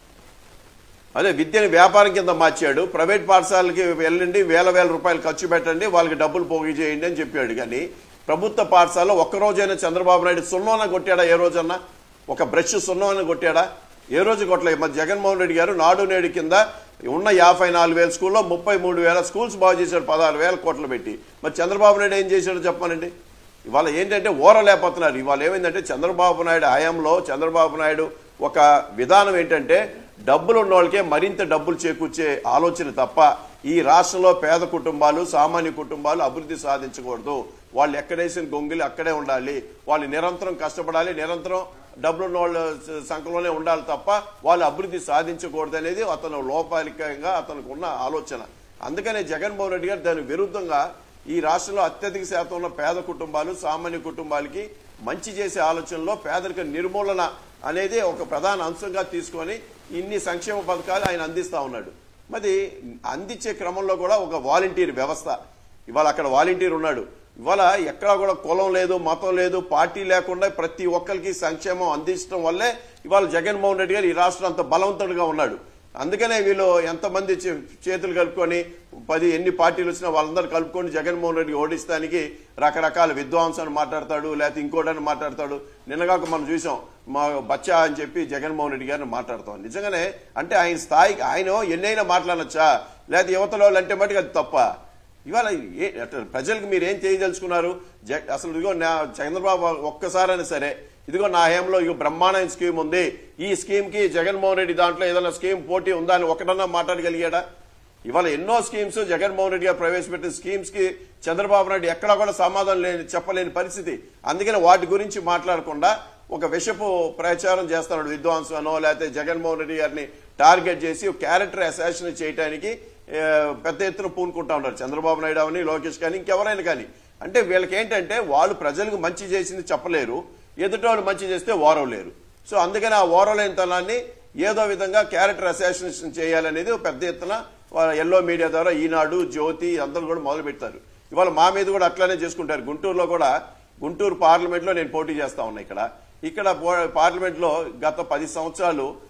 అదే విద్యని వ్యాపారం కింద మార్చాడు ప్రైవేట్ పాఠశాలకి వెళ్ళండి వేల వేల రూపాయలు ఖర్చు పెట్టండి వాళ్ళకి డబ్బులు పోగు చేయండి అని చెప్పాడు కానీ ప్రభుత్వ పాఠశాలలో ఒక్క రోజైనా చంద్రబాబు నాయుడు సున్నోన కొట్టాడా ఏ రోజన్నా ఒక బ్రష్ సున్నోన కొట్టాడా ఏ రోజు కొట్టలేదు మరి జగన్మోహన్ రెడ్డి గారు నాడు నేడు కింద ఉన్న యాభై నాలుగు వేల స్కూల్లో ముప్పై మూడు వేల స్కూల్స్ బాగు చేశాడు పదహారు వేల కోట్లు పెట్టి మరి చంద్రబాబు నాయుడు ఏం చేశాడో చెప్పానండి ఇవాళ ఏంటంటే ఓరలేకపోతున్నారు ఇవాళ ఏమైందంటే చంద్రబాబు నాయుడు హయాంలో చంద్రబాబు నాయుడు ఒక విధానం ఏంటంటే డబ్బులు ఉన్న వాళ్ళకే మరింత డబ్బులు చేకూర్చే ఆలోచన తప్ప ఈ రాష్ట్రంలో పేద కుటుంబాలు సామాన్య కుటుంబాలు అభివృద్ధి సాధించకూడదు వాళ్ళు ఎక్కడేసిన గొంగిలి అక్కడే ఉండాలి వాళ్ళు నిరంతరం కష్టపడాలి నిరంతరం డబ్బులు ఉన్న వాళ్ళ సంఖ్యలోనే ఉండాలి తప్ప వాళ్ళు అభివృద్ధి సాధించకూడదు అనేది అతను లోపాలికంగా అతనికి ఉన్న ఆలోచన అందుకనే జగన్మోహన్ రెడ్డి గారు దానికి విరుద్ధంగా ఈ రాష్ట్రంలో అత్యధిక శాతం ఉన్న పేద కుటుంబాలు సామాన్య కుటుంబాలకి మంచి చేసే ఆలోచనలో పేదరిక నిర్మూలన అనేది ఒక ప్రధాన అంశంగా తీసుకొని ఇన్ని సంక్షేమ పథకాలు ఆయన అందిస్తా ఉన్నాడు మరి అందించే క్రమంలో కూడా ఒక వాలంటీర్ వ్యవస్థ ఇవాళ అక్కడ వాలంటీర్ ఉన్నాడు ఇవాళ ఎక్కడా కూడా కులం లేదు మతం లేదు పార్టీ లేకుండా ప్రతి ఒక్కరికి సంక్షేమం అందించడం వల్లే ఇవాళ జగన్మోహన్ రెడ్డి గారు ఈ రాష్ట్రం అంత బలవంతుడుగా ఉన్నాడు అందుకనే వీళ్ళు ఎంతమంది చే- చేతులు కలుపుకొని పది ఎన్ని పార్టీలు వచ్చినా వాళ్ళందరూ కలుపుకొని జగన్మోహన్ రెడ్డి ఓడిస్తానికి రకరకాల విద్వాంసాన్ని మాట్లాడతాడు లేకపోతే ఇంకోటని మాట్లాడతాడు నిన్నగాక మనం చూసాం మా బచ్చా అని చెప్పి జగన్మోహన్ రెడ్డి గారిని మాట్లాడతాం నిజంగానే అంటే ఆయన స్థాయికి ఆయన ఎన్నైనా మాట్లాడచ్చా లేకపోతే యువతలో వాళ్ళు అంటే మటుకు అది తప్ప ఇవాళ ఏ- అట్లా ప్రజలకు మీరు ఏం చేయదలుచుకున్నారు జ- అసలు ఇదిగో నా చంద్రబాబు ఒక్కసారైనా సరే ఇదిగో నా హయాంలో ఇదిగో బ్రహ్మాండమైన స్కీమ్ ఉంది ఈ స్కీమ్ కి జగన్మోహన్ రెడ్డి దాంట్లో ఏదైనా స్కీమ్ పోటీ ఉందా అని ఒకటన్నా మాట్లాడగలిగాడా ఇవాళ ఎన్నో స్కీమ్స్ జగన్మోహన్ రెడ్డి గారు ప్రవేశపెట్టిన స్కీమ్స్ కి చంద్రబాబు నాయుడు ఎక్కడా కూడా సమాధానం లేని చెప్పలేని పరిస్థితి అందుకని వాటి గురించి మాట్లాడకుండా ఒక విషపు ప్రచారం చేస్తున్నాడు విద్వాంసనో లేకపోతే జగన్మోహన్ రెడ్డి గారిని టార్గెట్ చేసి క్యారెక్టర్ అసాసిన్ చేయడానికి ఏ, పెద్ద ఎత్తున పూనుకుంటా ఉన్నారు చంద్రబాబు నాయుడు అవని లోకేష్ కానీ ఇంకెవరైనా కానీ అంటే వీళ్ళకి ఏంటంటే వాళ్ళు ప్రజలకు మంచి చేసింది చెప్పలేరు ఎదుటోళ్ళు మంచి చేస్తే ఓరవలేరు సో అందుకని ఆ ఓరవలేనితనాన్ని ఏదో విధంగా క్యారెక్టర్ అసాసినేషన్ చేయాలనేది ఒక పెద్ద ఎత్తున వాళ్ళ ఎల్లో మీడియా ద్వారా ఈనాడు జ్యోతి అందరూ కూడా మొదలు పెడతారు ఇవాళ మా మీద కూడా అట్లానే చేసుకుంటారు గుంటూరులో కూడా గుంటూరు పార్లమెంట్ లో నేను పోటీ చేస్తా ఉన్నా ఇక్కడ ఇక్కడ పో- పార్లమెంట్ లో గత పది సంవత్సరాలు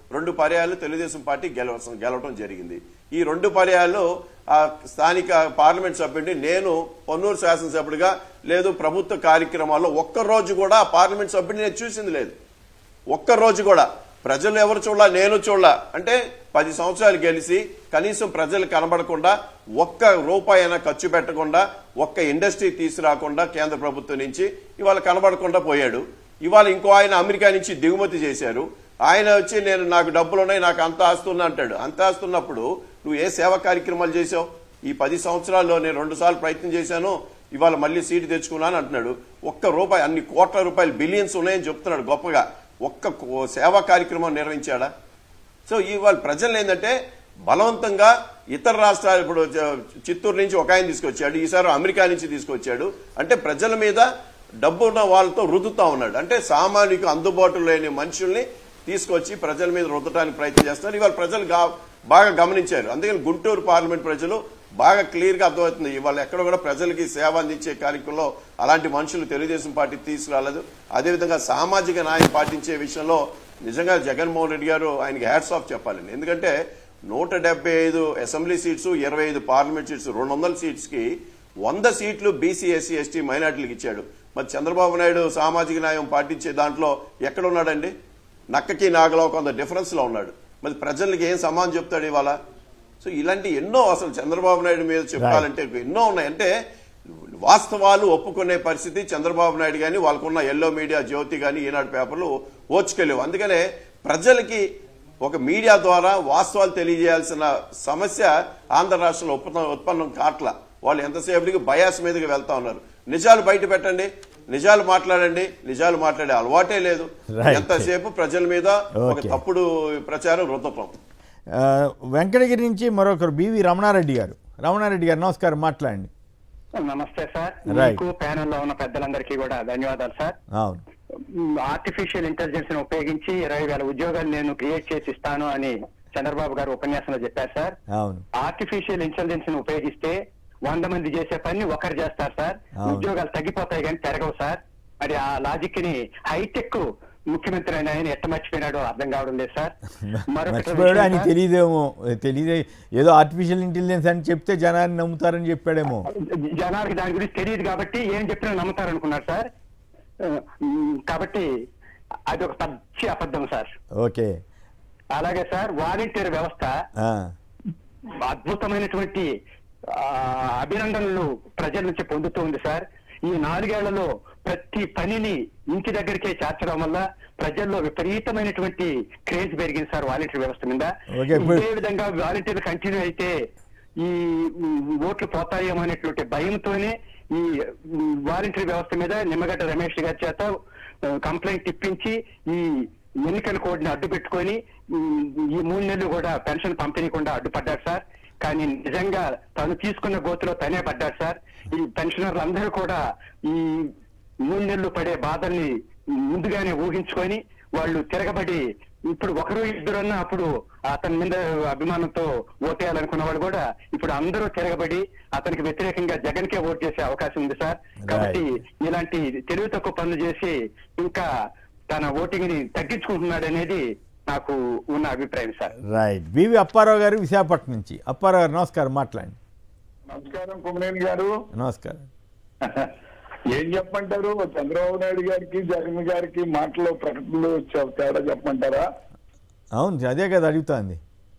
రెండు పర్యాయాలు తెలుగుదేశం పార్టీ గెలవ గెలవడం జరిగింది ఈ రెండు పర్యాయాలు ఆ స్థానిక పార్లమెంట్ సభ్యుడిని నేను పొన్నూరు శాసనసభ్యుడిగా లేదు ప్రభుత్వ కార్యక్రమాల్లో ఒక్క రోజు కూడా ఆ పార్లమెంట్ సభ్యుడిని నేను చూసింది లేదు ఒక్క రోజు కూడా ప్రజలు ఎవరు చూడాల నేను చూడాల అంటే పది సంవత్సరాలు గెలిచి కనీసం ప్రజలు కనబడకుండా ఒక్క రూపాయి అయినా ఖర్చు పెట్టకుండా ఒక్క ఇండస్ట్రీ తీసుకురాకుండా కేంద్ర ప్రభుత్వం నుంచి ఇవాళ కనబడకుండా పోయాడు ఇవాళ ఇంకో ఆయన అమెరికా నుంచి దిగుమతి చేశారు ఆయన వచ్చి నేను నాకు డబ్బులు ఉన్నాయి నాకు అంత ఆస్తున్నా అంటాడు అంత ఆస్తున్నప్పుడు నువ్వు ఏ సేవా కార్యక్రమాలు చేసావు ఈ పది సంవత్సరాల్లో నేను రెండు సార్లు ప్రయత్నం చేశాను ఇవాళ మళ్ళీ సీటు తెచ్చుకున్నాను అంటున్నాడు ఒక్క రూపాయి అన్ని కోట్ల రూపాయలు బిలియన్స్ ఉన్నాయని చెప్తున్నాడు గొప్పగా ఒక్క కో- సేవా కార్యక్రమం నిర్వహించాడా సో ఇవాళ ప్రజలు ఏంటంటే బలవంతంగా ఇతర రాష్ట్రాలు ఇప్పుడు చ- చిత్తూరు నుంచి ఒక ఆయన తీసుకొచ్చాడు ఈసారి అమెరికా నుంచి తీసుకొచ్చాడు అంటే ప్రజల మీద డబ్బు ఉన్న వాళ్ళతో రుద్దుతా ఉన్నాడు అంటే సామాన్యుకు అందుబాటులో లేని మనుషుల్ని తీసుకొచ్చి ప్రజల మీద రుద్దటానికి ప్రయత్నం చేస్తున్నారు ఇవాళ ప్రజలు గా- బాగా గమనించారు అందుకని గుంటూరు పార్లమెంట్ ప్రజలు బాగా క్లియర్ గా అర్థమవుతుంది ఇవాళ ఎక్కడ కూడా ప్రజలకి సేవ అందించే కార్యక్రమంలో అలాంటి మనుషులు తెలుగుదేశం పార్టీ తీసుకురాలేదు అదేవిధంగా సామాజిక న్యాయం పాటించే విషయంలో నిజంగా జగన్మోహన్ రెడ్డి గారు ఆయనకి హ్యాట్స్ ఆఫ్ చెప్పాలండి ఎందుకంటే నూట డెబ్బై ఐదు అసెంబ్లీ సీట్స్ ఇరవై ఐదు పార్లమెంట్ సీట్స్ రెండు వందల సీట్స్ కి వంద సీట్లు బీసీ ఎస్సీ ఎస్టీ మైనార్టీలకు ఇచ్చాడు మరి చంద్రబాబు నాయుడు సామాజిక న్యాయం పాటించే దాంట్లో ఎక్కడ ఉన్నాడండి నక్కకి నాగలో కొంత డిఫరెన్స్ లో ఉన్నాడు మరి ప్రజలకి ఏం సమానం చెప్తాడు ఇవాళ సో ఇలాంటి ఎన్నో అసలు చంద్రబాబు నాయుడు మీద చెప్పాలంటే ఎన్నో ఉన్నాయి అంటే వాస్తవాలు ఒప్పుకునే పరిస్థితి చంద్రబాబు నాయుడు కానీ వాళ్ళకున్న ఎల్లో మీడియా జ్యోతి కానీ ఈనాడు పేపర్లు ఓచుకెళ్ళేవు అందుకనే ప్రజలకి ఒక మీడియా ద్వారా వాస్తవాలు తెలియజేయాల్సిన సమస్య ఆంధ్ర రాష్ట్రంలో ఉత్పన్నం ఉత్పన్నం కాట్ల వాళ్ళు ఎంతసేపటికి బయాస్ మీదకి వెళ్తా ఉన్నారు నిజాలు బయట పెట్టండి నిజాలు మాట్లాడండి నిజాలు మాట్లాడే అలవాటే లేదు Right. ఎంతసేపు ప్రజల మీద ఒక Okay. తప్పుడు ప్రచారం రుద్దటం ఆ, వెంకటగిరి నుంచి మరొకరు బివి రమణారెడ్డి గారు రమణారెడ్డి గారు నమస్కారం మాట్లాడండి నమస్తే సార్ Right. మీకు ప్యానెల్లో ఉన్న పెద్దలందరికీ కూడా ధన్యవాదాలు సార్ అవును ఆర్టిఫిషియల్ ఇంటెలిజెన్స్ ని ఉపయోగించి ఇరవై వేల ఉద్యోగాలు నేను క్రియేట్ చేసి ఇస్తాను అని చంద్రబాబు గారు ఉపన్యాసంలో చెప్పారు సార్ అవును ఆర్టిఫిషియల్ ఇంటెలిజెన్స్ ని ఉపయోగిస్తే వంద మంది చేసే పని ఒకరు చేస్తారు సార్ అవును. ఉద్యోగాలు తగ్గిపోతాయి కానీ పెరగవు సార్ మరి ఆ లాజిక్ ని హైటెక్ ముఖ్యమంత్రి అయిన ఆయన ఎట్ట మర్చిపోయినాడో అర్థం కావడం లేదు సార్ మరొకటి మర్చిపోయాడు విషయం ఆయనకి సార్. తెలియదేమో తెలియదే ఏదో ఆర్టిఫిషియల్ ఇంటెలిజెన్స్ అని చెప్తే జనాన్ని నమ్ముతారని చెప్పాడేమో జనాలకి దాని గురించి తెలియదు కాబట్టి ఏం చెప్పినా నమ్ముతారు అనుకున్నారు సార్ ఆ, మ్, కాబట్టి అది ఒక పచ్చి అబద్ధం సార్ ఓకే అలాగే సార్ వాలంటీర్ వ్యవస్థ ఆ, అద్భుతమైనటువంటి ఆ, అభినందనలు ప్రజల నుంచి పొందుతూ ఉంది సార్ ఈ నాలుగేళ్లలో ప్రతి పనిని ఇంటి దగ్గరికే చేర్చడం వల్ల ప్రజల్లో విపరీతమైనటువంటి క్రేజ్ పెరిగింది సార్ వాలంటీర్ వ్యవస్థ మీద ఓకే, ఇప్పుడు- ఇదే విధంగా వాలంటీర్లు కంటిన్యూ అయితే ఈ ఉమ్, ఓట్లు పోతాయేమో అనేటువంటి భయంతోనే ఈ ఉమ్, వాలంటీర్ వ్యవస్థ మీద నిమ్మగడ్డ రమేష్ గారి చేత ఆ, కంప్లైంట్ ఇప్పించి ఈ ఎన్నికల కోడ్ని అడ్డు పెట్టుకొని ఉమ్, ఈ మూడు నెలలు కూడా పెన్షన్ పంపిణీకుండా అడ్డుపడ్డారు సార్ కానీ నిజంగా తను తీసుకున్న గోతులో తనే పడ్డాడు సార్ ఈ పెన్షనర్లు అందరూ కూడా ఈ మూడు నెలలు పడే బాధల్ని ముందుగానే ఊహించుకొని వాళ్ళు తిరగబడి ఇప్పుడు ఒకరు ఇద్దరన్నా అప్పుడు అతని మీద అభిమానంతో ఓటేయాలనుకున్న వాళ్ళు కూడా ఇప్పుడు అందరూ తిరగబడి అతనికి వ్యతిరేకంగా జగన్ కే ఓట్ చేసే అవకాశం ఉంది సార్ కాబట్టి ఇలాంటి తెలివి తక్కువ పనులు చేసి ఇంకా తన ఓటింగ్ ని తగ్గించుకుంటున్నాడు అనేది నాకు ఉన్న అభిప్రాయం సార్ రైట్ బివి అప్పారావు గారు విశాఖపట్నం నుంచి అప్పారావు గారు నమస్కారం మాట్లాడండి నమస్కారం కుమరేని గారు నమస్కారం ఏం చెప్పమంటారు చంద్రబాబు నాయుడు గారికి జగన్ గారికి మాటలో ప్రకటనలు చె- తేడా చెప్పమంటారా అవును అదే కదా అడుగుతాంది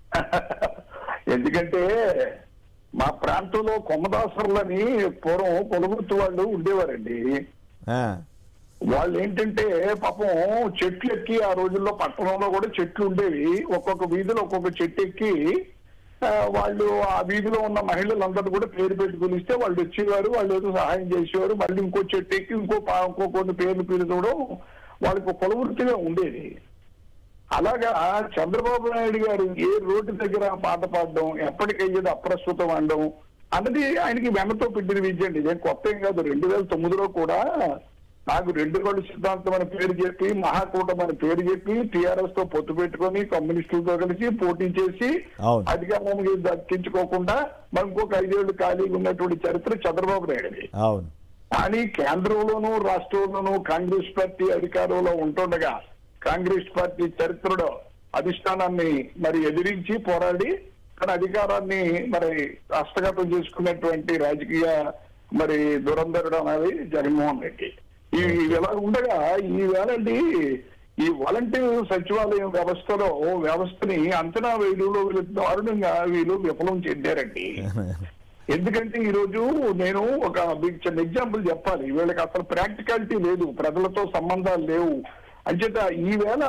ఎందుకంటే మా ప్రాంతంలో కొమ్మదాసరులని పూర్వం పొలుగుతు వాళ్ళు ఉండేవారండి ఆ, వాళ్ళు ఏంటంటే పాపం చెట్లు ఎక్కి ఆ రోజుల్లో పట్టణంలో కూడా చెట్లు ఉండేవి ఒక్కొక్క వీధిలో ఒక్కొక్క చెట్టు ఎక్కి ఆ, వాళ్ళు ఆ వీధిలో ఉన్న మహిళలందరూ కూడా పేరు పెట్టి పిలిస్తే వాళ్ళు వచ్చేవారు వాళ్ళు ఏదో సహాయం చేసేవారు మళ్ళీ ఇంకో చెట్టు ఎక్కి ఇంకో పా- ఇంకో కొన్ని పేర్లు పిలచడం వాళ్ళకి కులవృత్తిగా ఉండేది అలాగా చంద్రబాబు నాయుడు గారు ఏ రోడ్డు దగ్గర పాట పాడడం ఎప్పటికయ్యేది అప్రస్తుతం అనడం అన్నది ఆయనకి వెన్నతో పెట్టిన విద్య అండి ఇదేం కొత్త ఏం కాదు రెండు వేల తొమ్మిదిలో కూడా నాకు రెండు రోడ్డు సిద్ధాంతం అని పేరు చెప్పి మహాకూటమి అని పేరు చెప్పి టిఆర్ఎస్ తో పొత్తు పెట్టుకొని కమ్యూనిస్టులతో కలిసి పోటీ చేసి అవును. అధికారాన్ని దక్కించుకోకుండా మరి ఇంకొక ఐదేళ్లు ఖాళీగా ఉన్నటువంటి చరిత్ర చంద్రబాబు నాయుడుది అవును కానీ కేంద్రంలోనూ రాష్ట్రంలోనూ కాంగ్రెస్ పార్టీ అధికారంలో ఉంటుండగా కాంగ్రెస్ పార్టీ చరిత్రలో అధిష్టానాన్ని మరి ఎదిరించి పోరాడి తన అధికారాన్ని మరి హస్తగతం చేసుకున్నటువంటి రాజకీయ మరి దురంధరుడు అనేది జగన్మోహన్ రెడ్డి ఈ ఇలా ఉండగా ఈ వేళండి ఈ వాలంటీర్ సచివాలయం వ్యవస్థలో వ్యవస్థని అంచనా వేయడంలో వీళ్ళు దారుణంగా వీళ్ళు విఫలం చెందారండి ఎందుకంటే ఈ రోజు నేను ఒక మీకు చిన్న ఎగ్జాంపుల్ చెప్పాలి వీళ్ళకి అసలు ప్రాక్టికాలిటీ లేదు ప్రజలతో సంబంధాలు లేవు అంచేత ఈవేళ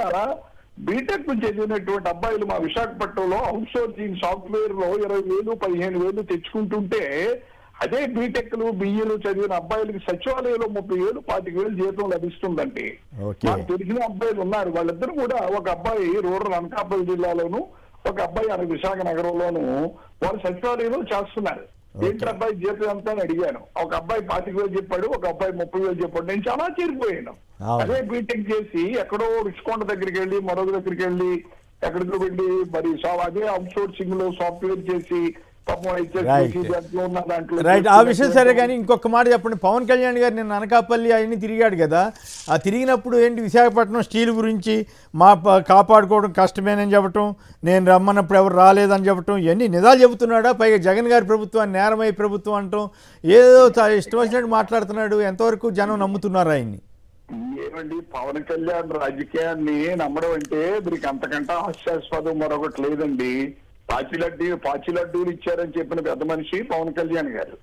బీటెక్ చదివినటువంటి అబ్బాయిలు మా విశాఖపట్నంలో అవుట్ సోర్సింగ్ సాఫ్ట్వేర్ లో ఇరవై వేలు పదిహేను వేలు తెచ్చుకుంటుంటే అదే బీటెక్లు బిఈలు చదివిన అబ్బాయిలకి సచివాలయంలో ముప్పై వేలు పాతిక వేలు జీతం లభిస్తుందండి ఓకే నాకు తెలిసిన అబ్బాయిలు ఉన్నారు వాళ్ళిద్దరు కూడా ఒక అబ్బాయి రూరల్ అనకాపల్లి జిల్లాలోను ఒక అబ్బాయి అనే విశాఖ నగరంలోను వాళ్ళు సచివాలయంలో చేస్తున్నారు ఏంటి అబ్బాయి జీతం ఎంత అని అడిగాను ఒక అబ్బాయి పాతిక వేలు చెప్పాడు ఒక అబ్బాయి ముప్పై వేలు చెప్పాడు నేను చాలా చేరిపోయాను అవును. అదే బీటెక్ చేసి ఎక్కడో రుచికొండ దగ్గరికి వెళ్ళి మరొక దగ్గరికి వెళ్ళి ఎక్కడికో వెళ్ళి మరి సా- అదే అవుట్ సోర్సింగ్ లో సాఫ్ట్వేర్ చేసి పాపం Right. HSBC దాంట్లో ఉన్న దాంట్లో రైట్ ఆ విషయం సరే కానీ ఇంకొక మాట చెప్పండి పవన్ కళ్యాణ్ గారు నిన్న అనకాపల్లి అవన్నీ తిరిగాడు కదా ఆ తిరిగినప్పుడు ఏంటి విశాఖపట్నం స్టీల్ గురించి మా ప- కాపాడుకోవడం కష్టమేనని చెప్పటం నేను రమ్మన్నప్పుడు ఎవరు రాలేదని చెప్పటం ఇవన్నీ నిజాలు చెబుతున్నాడా పైగా జగన్ గారి ప్రభుత్వం నేరమై ప్రభుత్వం అంటాం ఏదో చా- ఇష్టం వచ్చినట్టు మాట్లాడుతున్నాడు ఎంతవరకు జనం నమ్ముతున్నారు ఆయన్ని ఏమండి పవన్ కళ్యాణ్ రాజకీయాన్ని నమ్మడం అంటే మీకు అంతకంటే హాస్యాస్పదం మరొకటి లేదండి పాచిలడ్డీ పాచిలడ్డూలు ఇచ్చారని చెప్పిన పెద్ద మనిషి పవన్ కళ్యాణ్ గారు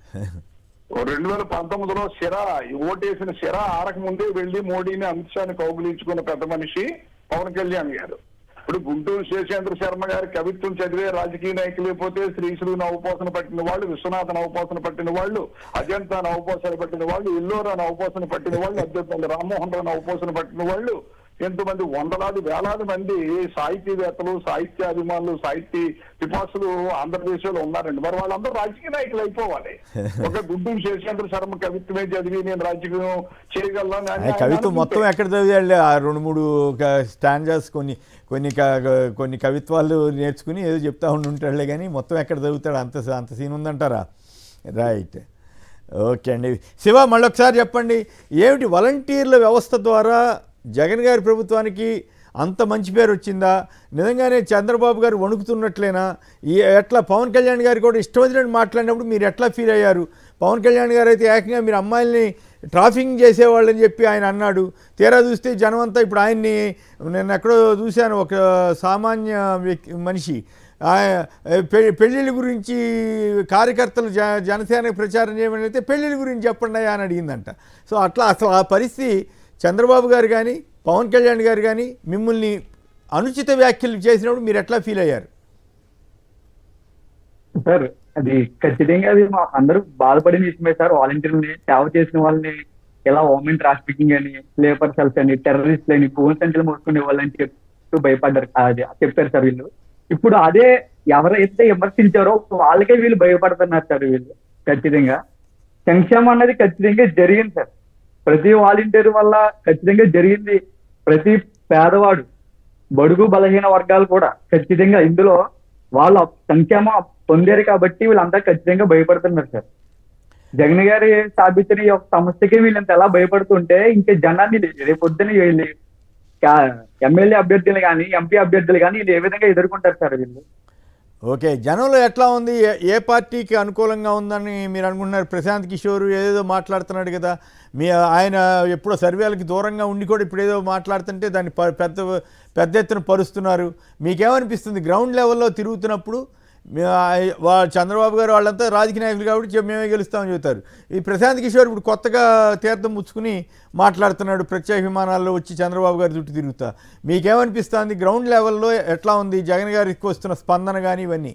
రెండు వేల పంతొమ్మిదిలో సిరా ఓటేసిన సిరా ఆరక ముందే వెళ్లి మోడీని అమిత్ షాని కౌగులించుకున్న పెద్ద మనిషి పవన్ కళ్యాణ్ గారు ఇప్పుడు గుంటూరు శేషేంద్ర శర్మ గారి కవిత్వం చదివే రాజకీయ నాయకులు లేకపోతే శ్రీశ్రీ నవపోసన పట్టిన వాళ్ళు విశ్వనాథ నవపోసన పట్టిన వాళ్ళు అజంతా నవపోసన పట్టిన వాళ్ళు ఇల్లోరా నవపోసన పట్టిన వాళ్ళు అద్భుతంగా రామ్మోహన్ రావు నవపోసన పట్టిన వాళ్ళు ఎంతమంది వందలాది వేలాది మంది సాహితీవేత్తలు సాహిత్య అభిమానులు సాహితీ పిపాసులు ఆంధ్రప్రదేశ్ లో ఉన్నారండి మరి వాళ్ళందరూ రాజకీయ నాయకులు అయిపోవాలి ఒక గుంటూరు శేషేంద్ర శర్మ కవిత్వమే చదివి నేను రాజకీయం చేయగలను ఆయన కవిత్వం మొత్తం ఎక్కడ చదివాడు ఆ రెండు మూడు స్టాండర్స్ కొన్ని కొన్ని క- కొన్ని కవిత్వాలు నేర్చుకుని ఏదో చెప్తా ఉండి ఉంటాడులే కానీ మొత్తం ఎక్కడ చదువుతాడు అంత అంత సీన్ ఉందంటారా రైట్ ఓకే అండి శివ మళ్ళొకసారి చెప్పండి ఏమిటి వాలంటీర్ల వ్యవస్థ ద్వారా జగన్ గారి ప్రభుత్వానికి అంత మంచి పేరు వచ్చిందా నిజంగానే చంద్రబాబు గారు వణుకుతున్నట్లేనా ఈ ఎట్లా పవన్ కళ్యాణ్ గారు కూడా ఇష్టం వచ్చినట్టు మాట్లాడినప్పుడు మీరు ఎట్లా ఫీల్ అయ్యారు పవన్ కళ్యాణ్ గారు అయితే ఏకంగా మీరు అమ్మాయిల్ని ట్రాఫింగ్ చేసేవాళ్ళని చెప్పి ఆయన అన్నాడు తీరా చూస్తే జనం అంతా ఇప్పుడు ఆయన్ని నేను ఎక్కడో చూశాను ఒక సామాన్య వ్యక్తి మనిషి ఆ- పె- పెళ్ళిళ్ళ గురించి కార్యకర్తలు జ జనసేనకు ప్రచారం చేయమని అయితే పెళ్ళిళ్ళ గురించి చెప్పండి అని అడిగిందంట సో అట్లా అసలు ఆ పరిస్థితి చంద్రబాబు గారు కానీ పవన్ కళ్యాణ్ గారు కానీ మిమ్మల్ని అనుచిత వ్యాఖ్యలు చేసినప్పుడు మీరు ఎట్లా ఫీల్ అయ్యారు సార్ అది ఖచ్చితంగా అది మా అందరూ బాధపడిన విషయమే సార్ వాలంటీర్ని సేవ చేసిన వాళ్ళని ఇలా ఓమెన్ ట్రాఫికింగ్ అని లేబర్ సెల్స్ అని టెర్రరిస్ట్ అని ఫోన్ సెంటర్ మోసుకునే వాళ్ళని చెప్తూ భయపడ్డారు అది చెప్పారు సార్ వీళ్ళు ఇప్పుడు అదే ఎవరైతే విమర్శించారో వాళ్ళకే వీళ్ళు భయపడుతున్నారు సార్ వీళ్ళు ఖచ్చితంగా సంక్షేమం అన్నది ఖచ్చితంగా జరిగింది సార్ ప్రతి వాలంటీర్ వల్ల ఖచ్చితంగా జరిగింది ప్రతి పేదవాడు బడుగు బలహీన వర్గాలు కూడా ఖచ్చితంగా ఇందులో వాళ్ళ సంక్షేమం పొందారు కాబట్టి వీళ్ళంతా ఖచ్చితంగా భయపడుతున్నారు సార్ జగన్ గారి స్థాపించిన ఈ యొక్క సమస్యకి వీళ్ళంత ఎలా భయపడుతుంటే ఇంకా జనాన్ని రేపు పొద్దున వీళ్ళు ఎమ్మెల్యే అభ్యర్థులు కానీ ఎంపీ అభ్యర్థులు కానీ వీళ్ళు ఏ విధంగా ఎదుర్కొంటారు సార్ వీళ్ళు ఓకే జనంలో ఎట్లా ఉంది ఏ- ఏ పార్టీకి అనుకూలంగా ఉందని మీరు అనుకుంటున్నారు ప్రశాంత్ కిషోర్ ఏదో మాట్లాడుతున్నాడు కదా మీ ఆయన ఎప్పుడో సర్వేలకి దూరంగా ఉండి కూడా ఇప్పుడు ఏదో మాట్లాడుతుంటే దాన్ని ప- పెద్ద పెద్ద ఎత్తున పరుస్తున్నారు మీకేమనిపిస్తుంది గ్రౌండ్ లెవెల్లో తిరుగుతున్నప్పుడు మీ- ఆ- వా చంద్రబాబు గారు వాళ్ళంతా రాజకీయ నాయకులు కాబట్టి చె- మేమే గెలుస్తామని చెబుతారు ఈ ప్రశాంత్ కిషోర్ ఇప్పుడు కొత్తగా తీర్థం ముచ్చుకుని మాట్లాడుతున్నాడు ప్రత్యేక విమానాల్లో వచ్చి చంద్రబాబు గారి చుట్టూ తిరుగుతా మీకేమనిపిస్తుంది గ్రౌండ్ లెవెల్లో ఎట్లా ఉంది జగన్ గారికి వస్తున్న స్పందన కానీ ఇవన్నీ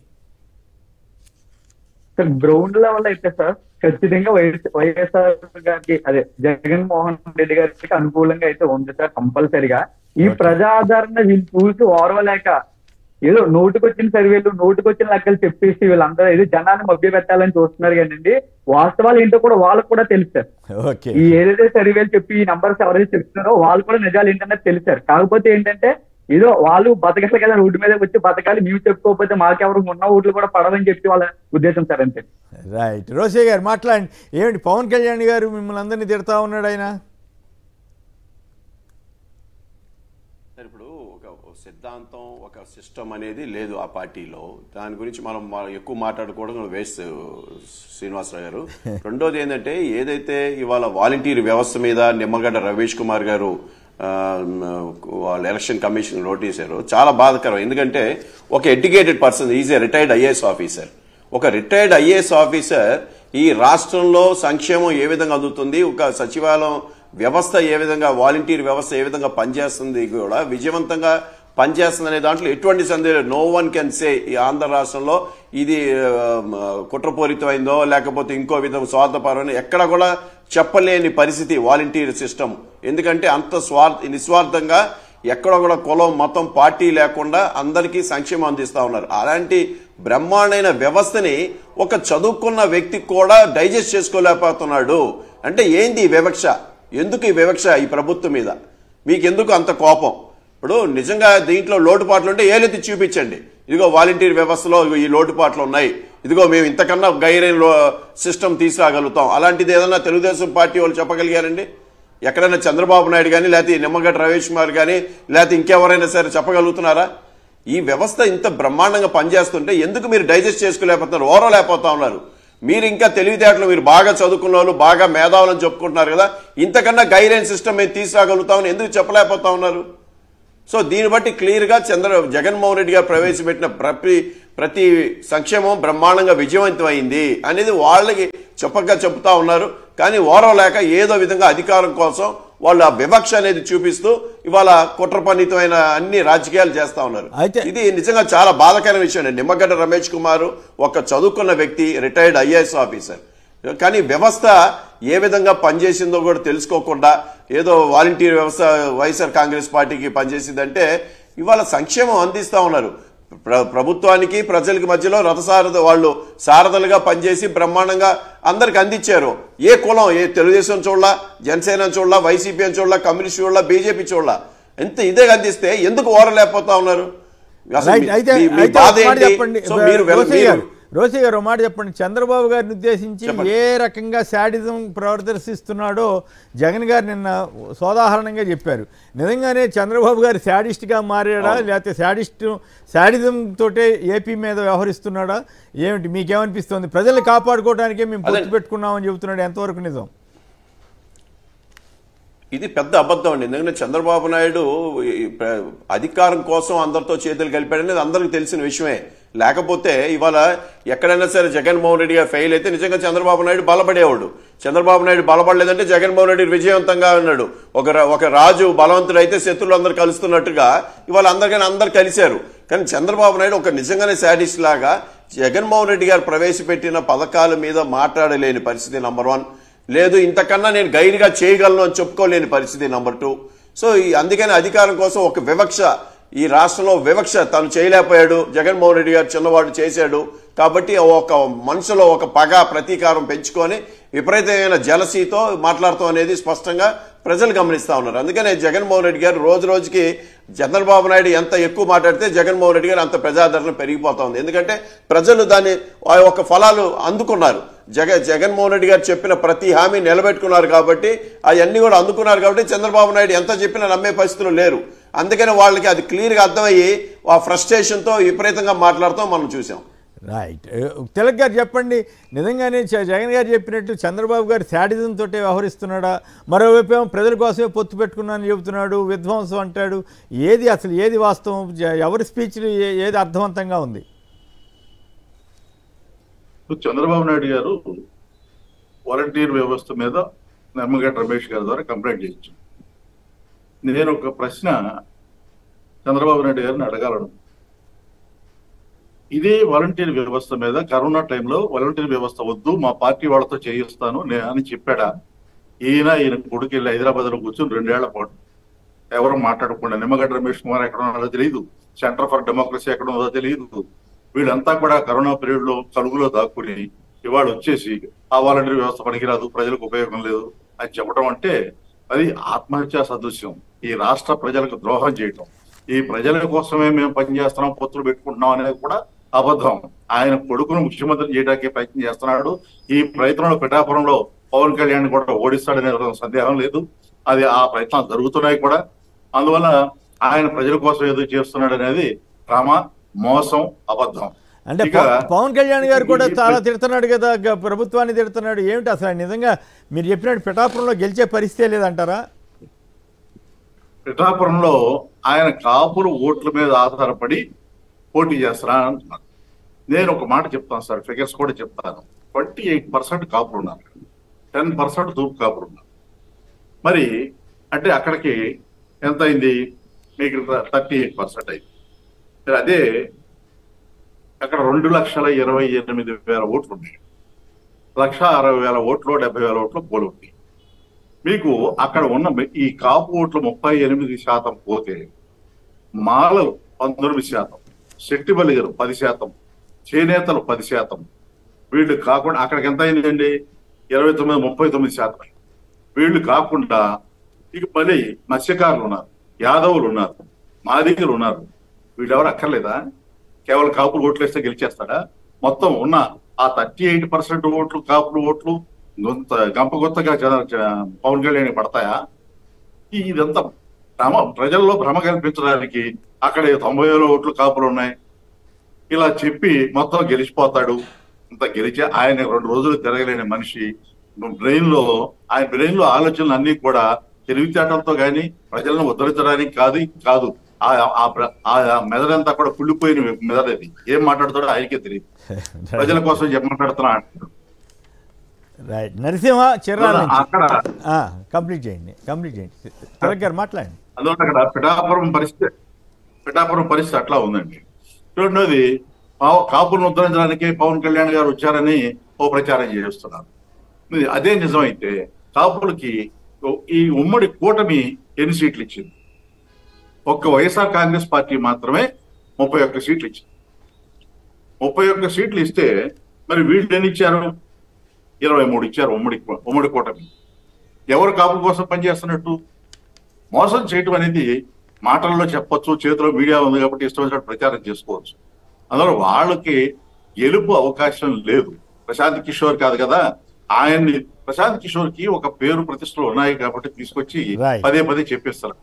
సార్ గ్రౌండ్ లెవెల్ అయితే సార్ ఖచ్చితంగా వైఎస్ వైఎస్ఆర్ గారికి అదే జగన్ మోహన్ రెడ్డి గారికి అనుకూలంగా అయితే ఉంది సార్ కంపల్సరిగా ఈ ప్రజా ఆధారణ వీళ్ళు చూసి ఓర్వలేక ఏదో నోటుకొచ్చిన సర్వేలు నోటుకొచ్చిన లెక్కలు చెప్పేసి వీళ్ళందరూ ఏదో జనాన్ని మభ్య పెట్టాలని చూస్తున్నారు కానీ వాస్తవాలు ఏంటో కూడా వాళ్ళకు కూడా తెలుసు సార్ ఓకే ఈ ఏదైతే సర్వేలు చెప్పి ఈ నంబర్స్ ఎవరైతే చెప్తున్నారో వాళ్ళు కూడా నిజాలు ఏంటన్నది తెలుసారు కాకపోతే ఏంటంటే ఏదో వాళ్ళు బతకాలి కదా రోడ్డు మీద వచ్చి బతకాలి మేము చెప్పుకోకపోతే మాకెవరు ఉన్న ఓట్లు కూడా పడవని చెప్పి వాళ్ళ ఉద్దేశం సార్ అంతే రైట్ రోసే గారు మాట్లాడండి ఏమిటి పవన్ కళ్యాణ్ గారు మిమ్మల్ని అందరినీ తిడతా ఉన్నాడు ఆయన సార్ ఇప్పుడు ఒక సిద్ధాంతం ఒక సిస్టమ్ అనేది లేదు ఆ పార్టీలో దాని గురించి మనం మా- ఎక్కువ మాట్లాడుకోవడం వేస్ట్ శ్రీనివాసరావు గారు రెండోది ఏంటంటే ఏదైతే ఇవాళ వాలంటీర్ వ్యవస్థ మీద నిమ్మగడ్డ రమేష్ కుమార్ గారు ఆ, వాళ్ళ ఎలక్షన్ కమిషన్ నోటీసారు చాలా బాధకరం ఎందుకంటే ఒక educated person is a retired IAS officer ఒక రిటైర్డ్ ఐఏఎస్ ఆఫీసర్ ఈ రాష్ట్రంలో సంక్షేమం ఏ విధంగా అందుతుంది ఒక సచివాలయం వ్యవస్థ ఏ విధంగా వాలంటీర్ వ్యవస్థ ఏ విధంగా పనిచేస్తుంది కూడా విజయవంతంగా పనిచేస్తుంది అనే దాంట్లో ఎటువంటి సందేహం నో వన్ కెన్ సే ఈ ఆంధ్ర రాష్ట్రంలో ఇది ఆ, కుట్రపూరితమైందో లేకపోతే ఇంకో విధం స్వార్థపరమైన ఎక్కడ కూడా చెప్పలేని పరిస్థితి వాలంటీర్ సిస్టమ్ ఎందుకంటే అంత స్వార్థ నిస్వార్థంగా ఎక్కడ కూడా కులం మతం పార్టీ లేకుండా అందరికీ సంక్షేమం అందిస్తా ఉన్నారు అలాంటి బ్రహ్మాండమైన వ్యవస్థని ఒక చదువుకున్న వ్యక్తి కూడా డైజెస్ట్ చేసుకోలేకపోతున్నాడు అంటే ఏంది ఈ వివక్ష ఎందుకు ఈ వివక్ష ఈ ప్రభుత్వం మీద మీకెందుకు అంత కోపం ఇప్పుడు నిజంగా దీంట్లో లోటుపాట్లు ఉంటే ఏలెత్తి చూపించండి ఇదిగో వాలంటీర్ వ్యవస్థలో ఇదిగో ఈ లోటుపాట్లు ఉన్నాయి ఇదిగో మేము ఇంతకన్నా గైరైన సిస్టమ్ తీసుకురాగలుగుతాం అలాంటిది ఏదన్నా తెలుగుదేశం పార్టీ వాళ్ళు చెప్పగలిగారండి ఎక్కడైనా చంద్రబాబు నాయుడు కానీ లేకపోతే నిమ్మగడ్డ రమేష్ కుమార్ కానీ లేకపోతే ఇంకెవరైనా సరే చెప్పగలుగుతున్నారా ఈ వ్యవస్థ ఇంత బ్రహ్మాండంగా పనిచేస్తుంటే ఎందుకు మీరు డైజెస్ట్ చేసుకోలేకపోతున్నారు ఓరో లేకపోతా ఉన్నారు మీరు ఇంకా తెలివితేటలు మీరు బాగా చదువుకున్న వాళ్ళు బాగా మేధావులని చెప్పుకుంటున్నారు కదా ఇంతకన్నా గైరైన్ సిస్టమ్ మేము తీసుకురాగలుగుతామని ఎందుకు చెప్పలేకపోతా ఉన్నారు సో దీన్ని బట్టి క్లియర్గా చంద్ర జగన్మోహన్ రెడ్డి గారు ప్రవేశపెట్టిన ప్రతి ప్రతి సంక్షేమం బ్రహ్మాండంగా విజయవంతమైంది అనేది వాళ్ళకి చెప్పగా చెప్తా ఉన్నారు కానీ ఓరవలేక ఏదో విధంగా అధికారం కోసం వాళ్ళు ఆ వివక్ష అనేది చూపిస్తూ ఇవాళ కుట్రపన్నితమైన అన్ని రాజకీయాలు చేస్తా ఉన్నారు ఇది నిజంగా చాలా బాధాకరమైన విషయం అండి నిమ్మగడ్డ రమేష్ కుమార్ ఒక చదువుకున్న వ్యక్తి రిటైర్డ్ ఐఏఎస్ ఆఫీసర్ కానీ వ్యవస్థ ఏ విధంగా పనిచేసిందో కూడా తెలుసుకోకుండా ఏదో వాలంటీర్ వ్యవస్థ వైఎస్ఆర్ కాంగ్రెస్ పార్టీకి పనిచేసిందంటే ఇవాళ సంక్షేమం అందిస్తా ఉన్నారు ప్ర- ప్రభుత్వానికి ప్రజలకి మధ్యలో రథసారథ వాళ్ళు సారథులుగా పనిచేసి బ్రహ్మాండంగా అందరికి అందించారు ఏ కులం ఏ తెలుగుదేశం చూడాల జనసేన చూడాల వైసీపీ అని చూడాల కమ్యూనిస్ట్ చూడాల బీజేపీ చూడాల ఎంత ఇదే అందిస్తే ఎందుకు ఓరలేకపోతా ఉన్నారు అసలు రైట్ మీ- అయితే మీ- మీ అయితే బాధ ఒక మాట ఏంటి? చెప్పండి సో మీరు వెల్- రోసయ్య మీరు- గారు రోసయ్య గారు ఒక మాట చెప్పండి చంద్రబాబు గారిని ఉద్దేశించి ఏ రకంగా శాడిజం ప్రదర్శిస్తున్నాడో జగన్ గారు నిన్న సోదాహరణంగా చెప్పారు నిజంగానే చంద్రబాబు గారు శాడిస్ట్గా మారాడా లేకపోతే శాడిస్ట్ శాడిజం తోటే ఏపీ మీద వ్యవహరిస్తున్నాడా ఏమిటి మీకేమనిపిస్తుంది ప్రజల్ని కాపాడుకోవడానికే మేము పొత్తు పెట్టుకున్నామని చెబుతున్నాడు ఎంతవరకు నిజం ఇది పెద్ద అబద్ధం అండి ఎందుకంటే చంద్రబాబు నాయుడు ఈ ప్ర- అధికారం కోసం అందరితో చేతులు కలిపాడనేది అందరికీ తెలిసిన విషయమే లేకపోతే ఇవాళ ఎక్కడైనా సరే జగన్మోహన్ రెడ్డి గారు ఫెయిల్ అయితే నిజంగా చంద్రబాబు నాయుడు బలపడేవాడు చంద్రబాబు నాయుడు బలపడలేదంటే జగన్మోహన్ రెడ్డి విజయవంతంగా ఉన్నాడు ఒక రా- ఒక రాజు బలవంతుడు అయితే శత్రులు అందరు కలుస్తున్నట్టుగా ఇవాళ అందరికైనా అందరు కలిశారు కానీ చంద్రబాబు నాయుడు ఒక నిజంగానే శాడిస్ట్ లాగా జగన్మోహన్ రెడ్డి గారు ప్రవేశపెట్టిన పథకాల మీద మాట్లాడలేని పరిస్థితి నంబర్ వన్ లేదు ఇంతకన్నా నేను గైడ్గా చేయగలను అని చెప్పుకోలేని పరిస్థితి నంబర్ టూ సో ఈ అందుకని అధికారం కోసం ఒక వివక్ష ఈ రాష్ట్రంలో వివక్ష తను చేయలేకపోయాడు జగన్మోహన్ రెడ్డి గారు చిన్నవాడు చేశాడు కాబట్టి ఒక మనసులో ఒక పగ ప్రతీకారం పెంచుకొని విపరీతమైన జలసీతో మాట్లాడటం అనేది స్పష్టంగా ప్రజలు గమనిస్తా ఉన్నారు అందుకనే జగన్మోహన్ రెడ్డి గారు రోజు రోజుకి చంద్రబాబు నాయుడు ఎంత ఎక్కువ మాట్లాడితే జగన్మోహన్ రెడ్డి గారు అంత ప్రజాదరణ పెరిగిపోతా ఉంది ఎందుకంటే ప్రజలు దాన్ని ఆ యొక్క ఫలాలు అందుకున్నారు జగ జగన్మోహన్ రెడ్డి గారు చెప్పిన ప్రతి హామీ నిలబెట్టుకున్నారు కాబట్టి అవన్నీ కూడా అందుకున్నారు కాబట్టి చంద్రబాబు నాయుడు ఎంత చెప్పినా నమ్మే పరిస్థితులు లేరు అందుకని వాళ్ళకి అది క్లియర్గా అర్థమయ్యి ఆ ఫ్రస్ట్రేషన్తో విపరీతంగా మాట్లాడతాం మనం చూసాం రైట్ తిలక్ గారు చెప్పండి నిజంగానే చ- జగన్ గారు చెప్పినట్టు చంద్రబాబు గారు శాడిజం తోటే వ్యవహరిస్తున్నాడా మరోవైపు ఏమో ప్రజల కోసమే పొత్తు పెట్టుకున్నానని చెబుతున్నాడు విధ్వంసం అంటాడు ఏది అసలు ఏది వాస్తవం జ- ఎవరి స్పీచ్లు ఏ- ఏది అర్థవంతంగా ఉంది ఇప్పుడు చంద్రబాబు నాయుడు గారు వాలంటీర్ వ్యవస్థ మీద నిమ్మగడ్డ రమేష్ గారి ద్వారా కంప్లైంట్ చేయొచ్చు నేను ఒక ప్రశ్న చంద్రబాబు నాయుడు గారిని అడగాలను ఇదే వాలంటీర్ వ్యవస్థ మీద కరోనా టైంలో వాలంటీర్ వ్యవస్థ వద్దు మా పార్టీ వాళ్ళతో చేయిస్తాను నే- అని చెప్పాడా ఈయన ఈయన కొడుకు వెళ్ళి హైదరాబాద్ లో కూర్చొని రెండేళ్ల పాటు ఎవరు మాట్లాడకుండా నిమ్మగడ్డ రమేష్ కుమార్ ఎక్కడ ఉన్నారో తెలియదు సెంటర్ ఫర్ డెమోక్రసీ ఎక్కడ ఉన్నదో తెలియదు వీళ్ళంతా కూడా కరోనా పీరియడ్ లో కలుగులో దాక్కుని ఇవాళ వచ్చేసి ఆ వాలంటీర్ వ్యవస్థ పనికిరాదు ప్రజలకు ఉపయోగం లేదు అని చెప్పడం అంటే అది ఆత్మహత్యా సదృశ్యం ఈ రాష్ట్ర ప్రజలకు ద్రోహం చేయటం ఈ ప్రజల కోసమే మేము పనిచేస్తున్నాం పొత్తులు పెట్టుకుంటున్నాం అనేది కూడా అబద్ధం ఆయన కొడుకును ముఖ్యమంత్రి చేయడానికి ప్రయత్నం చేస్తున్నాడు ఈ ప్రయత్నంలో పిఠాపురంలో పవన్ కళ్యాణ్ కూడా ఓడిస్తాడనే సందేహం లేదు అది ఆ ప్రయత్నాలు జరుగుతున్నాయి కూడా అందువల్ల ఆయన ప్రజల కోసం ఏదో చేస్తున్నాడు అనేది డ్రామా మోసం అబద్ధం అంటే ఇక పవ- పవన్ కళ్యాణ్ గారు కూడా ఈ- చాలా తిడుతున్నాడు కదా గ- ప్రభుత్వాన్ని తిడుతున్నాడు ఏమిటి అసలు ఆయన నిజంగా మీరు చెప్పినట్టు పిఠాపురంలో గెలిచే పరిస్థితే లేదంటారా పిఠాపురంలో ఆయన కాపులు ఓట్ల మీద ఆధారపడి పోటీ చేస్తారా అంటున్నారు నేను ఒక మాట చెప్తాను సార్ ఫిగర్స్ కూడా చెప్తాను ట్వంటీ ఎయిట్ పర్సెంట్ కాపులు ఉన్నారు టెన్ పర్సెంట్ తూపు కాపులు ఉన్నారు మరి అంటే అక్కడికి ఎంత అయింది మీకు థర్టీ ఎయిట్ పర్సెంట్ అయింది మరి అదే అక్కడ రెండు లక్షల ఇరవై ఎనిమిది వేల ఓట్లు ఉన్నాయి లక్ష అరవై వేల ఓట్లు డెబ్బై వేల ఓట్లు పోలు ఉన్నాయి మీకు అక్కడ ఉన్న ఈ కాపు ఓట్లు ముప్పై ఎనిమిది శాతం పోతే మాలలు పంతొమ్మిది శాతం శెట్టి బలిగలు పది శాతం చేనేతలు పది శాతం వీళ్ళు కాకుండా అక్కడికి ఎంత అయిందండి ఇరవై తొమ్మిది ముప్పై తొమ్మిది శాతం అయింది. వీళ్ళు కాకుండా ఇక మళ్ళీ మత్స్యకారులు ఉన్నారు యాదవులు ఉన్నారు మాదిగలు ఉన్నారు వీళ్ళెవరు అక్కర్లేదా కేవలం కాపులు ఓట్లు వేస్తే గెలిచేస్తాడా మొత్తం ఉన్న ఆ థర్టీ ఎయిట్ పర్సెంట్ ఓట్లు కాపులు ఓట్లు గొంత గంప గొత్తగా జన- జ- పవన్ కళ్యాణ్ పడతాయా ఈ- ఇదంతా భ్రమ ప్రజల్లో భ్రమ కల్పించడానికి అక్కడ తొంభై వేల ఓట్లు కాపులు ఉన్నాయి ఇలా చెప్పి మొత్తం గెలిచిపోతాడు ఇంత గెలిచి ఆయన రెండు రోజులు తిరగలేని మనిషి బ్రెయిన్ లో ఆయన బ్రెయిన్ లో ఆలోచనలు అన్ని కూడా తెలివితేటలతో గాని ప్రజలను ఉద్ధరించడానికి కాదు కాదు ఆ- ఆ ప్ర- ఆ మెదడంతా కూడా కుళ్ళిపోయిన మెదడది ఏం మాట్లాడతాడో ఆయనకే తెలియదు ప్రజల కోసం ఏం మాట్లాడుతున్నా అంటాడు. రైట్ నరసింహ చిర్రాల నుంచి అక్కడ ఆ, కంప్లీట్ చేయండి కంప్లీట్ చేయండి తిలక్ గారు మాట్లాడండి అందువల్ల అక్కడ పిఠాపురం పరిస్థితి పిఠాపురం పరిస్థితి అట్లా ఉందండి రెండోది పావ- కాపులను ఉద్ధరించడానికి పవన్ కళ్యాణ్ గారు వచ్చారని ఓ ప్రచారం చేస్తున్నారు ఇది అదే నిజమైతే కాపులకి ఓ- ఈ ఉమ్మడి కూటమి ఎన్ని సీట్లు ఇచ్చింది ఒక్క వైఎస్ఆర్ కాంగ్రెస్ పార్టీ మాత్రమే ముప్పై ఒక్క సీట్లు ఇచ్చింది ముప్పై ఒక్క సీట్లు ఇస్తే మరి వీళ్ళు ఎన్ని ఇచ్చారు ఇరవై మూడు ఇచ్చారు ఉమ్మడి ఉమ్మడి కూటమి ఎవరు కాపుల కోసం పనిచేస్తున్నట్టు మోసం చేయటం అనేది మాటల్లో చెప్పొచ్చు చేతిలో మీడియా ఉంది కాబట్టి ఇష్టం వచ్చినట్టు ప్రచారం చేసుకోవచ్చు అందులో వాళ్ళకి గెలుపు అవకాశం లేదు ప్రశాంత్ కిషోర్ కాదు కదా ఆయన్ని ప్రశాంత్ కిషోర్ కి ఒక పేరు ప్రతిష్టలు ఉన్నాయి కాబట్టి తీసుకొచ్చి Right. పదే పదే చెప్పిస్తారు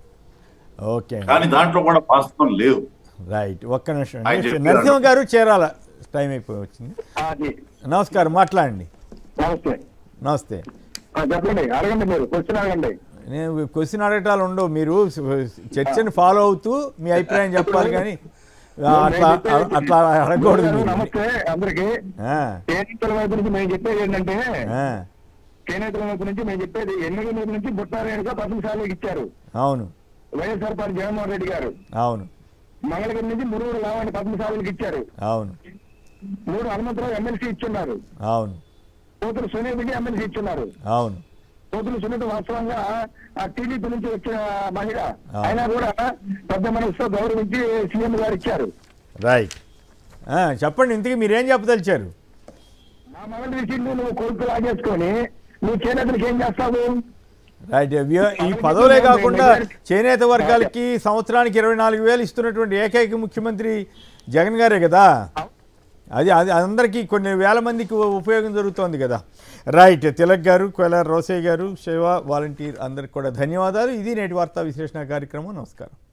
ఓకే కానీ దాంట్లో కూడా వాస్తవం లేదు రైట్ ఒక్క నిమిషం ఆయన అండి. చెప్పారు. నరసింహ గారు చేరాల టైం అయిపోయి వచ్చింది అది నమస్కారం మాట్లాడండి నమస్తే నమస్తే ఆ, చెప్పండి అడగండి మీరు క్వశ్చన్ అడగండి నేను క్వశ్చన్ అడగటాలు ఉండవు మీరు చర్చని ఫాలో అవుతూ మీ అభిప్రాయం చెప్పాలి కానీ ఆ, అట్లా అట్లా అడగకూడదు మీరు నమస్తే అందరికి ఆ, చేనేతల వైపు నుంచి మేము చెప్పేది ఏంటంటే ఆ, చేనేతల వైపు నుంచి మేము చెప్పేది ఎనిమిది మీద నుంచి బుట్టారేడుగా పదకొండు సార్లు ఇచ్చారు అవును వైఎస్ఆర్ పార్టీ జగన్మోహన్ రెడ్డి గారు అవును మంగళగిరి నుంచి మురుగురు లావాణి పదకొండు సార్లు ఇచ్చారు అవును మూడు హనుమంతరావు ఎమ్మెల్సీ ఇచ్చున్నారు అవును కోతులు సునీతకి ఎమ్మెల్సీ ఇచ్చున్నారు అవును కోతులు సునీత వాస్తవంగా ఆ టీడీపీ నుంచి వచ్చిన మహిళ ఆ. అయినా కూడా పెద్ద మనసుతో గౌరవించి సీఎం గారు ఇచ్చారు రైట్ ఆ, చెప్పండి ఇంతకీ మీరేం చెప్పదలిచారు నా మగడి విషయంలో నువ్వు కొడుకు లాగేసుకొని నువ్వు చేనేతలకు ఏం చేస్తావు రైట్ వ్య- ఈ పదవులే కాకుండా చేనేత వర్గాలకి సంవత్సరానికి ఇరవై నాలుగు వేలు ఇస్తున్నటువంటి ఏకైక ముఖ్యమంత్రి జగన్ గారే కదా అది అది అందరికీ కొన్ని వేల మందికి ఉపయోగం జరుగుతోంది కదా రైట్ తిలక్ గారు కొలార్ రోసయ్య గారు శివ వాలంటీర్ అందరికి కూడా ధన్యవాదాలు ఇది నేటి వార్తా విశ్లేషణ కార్యక్రమం నమస్కారం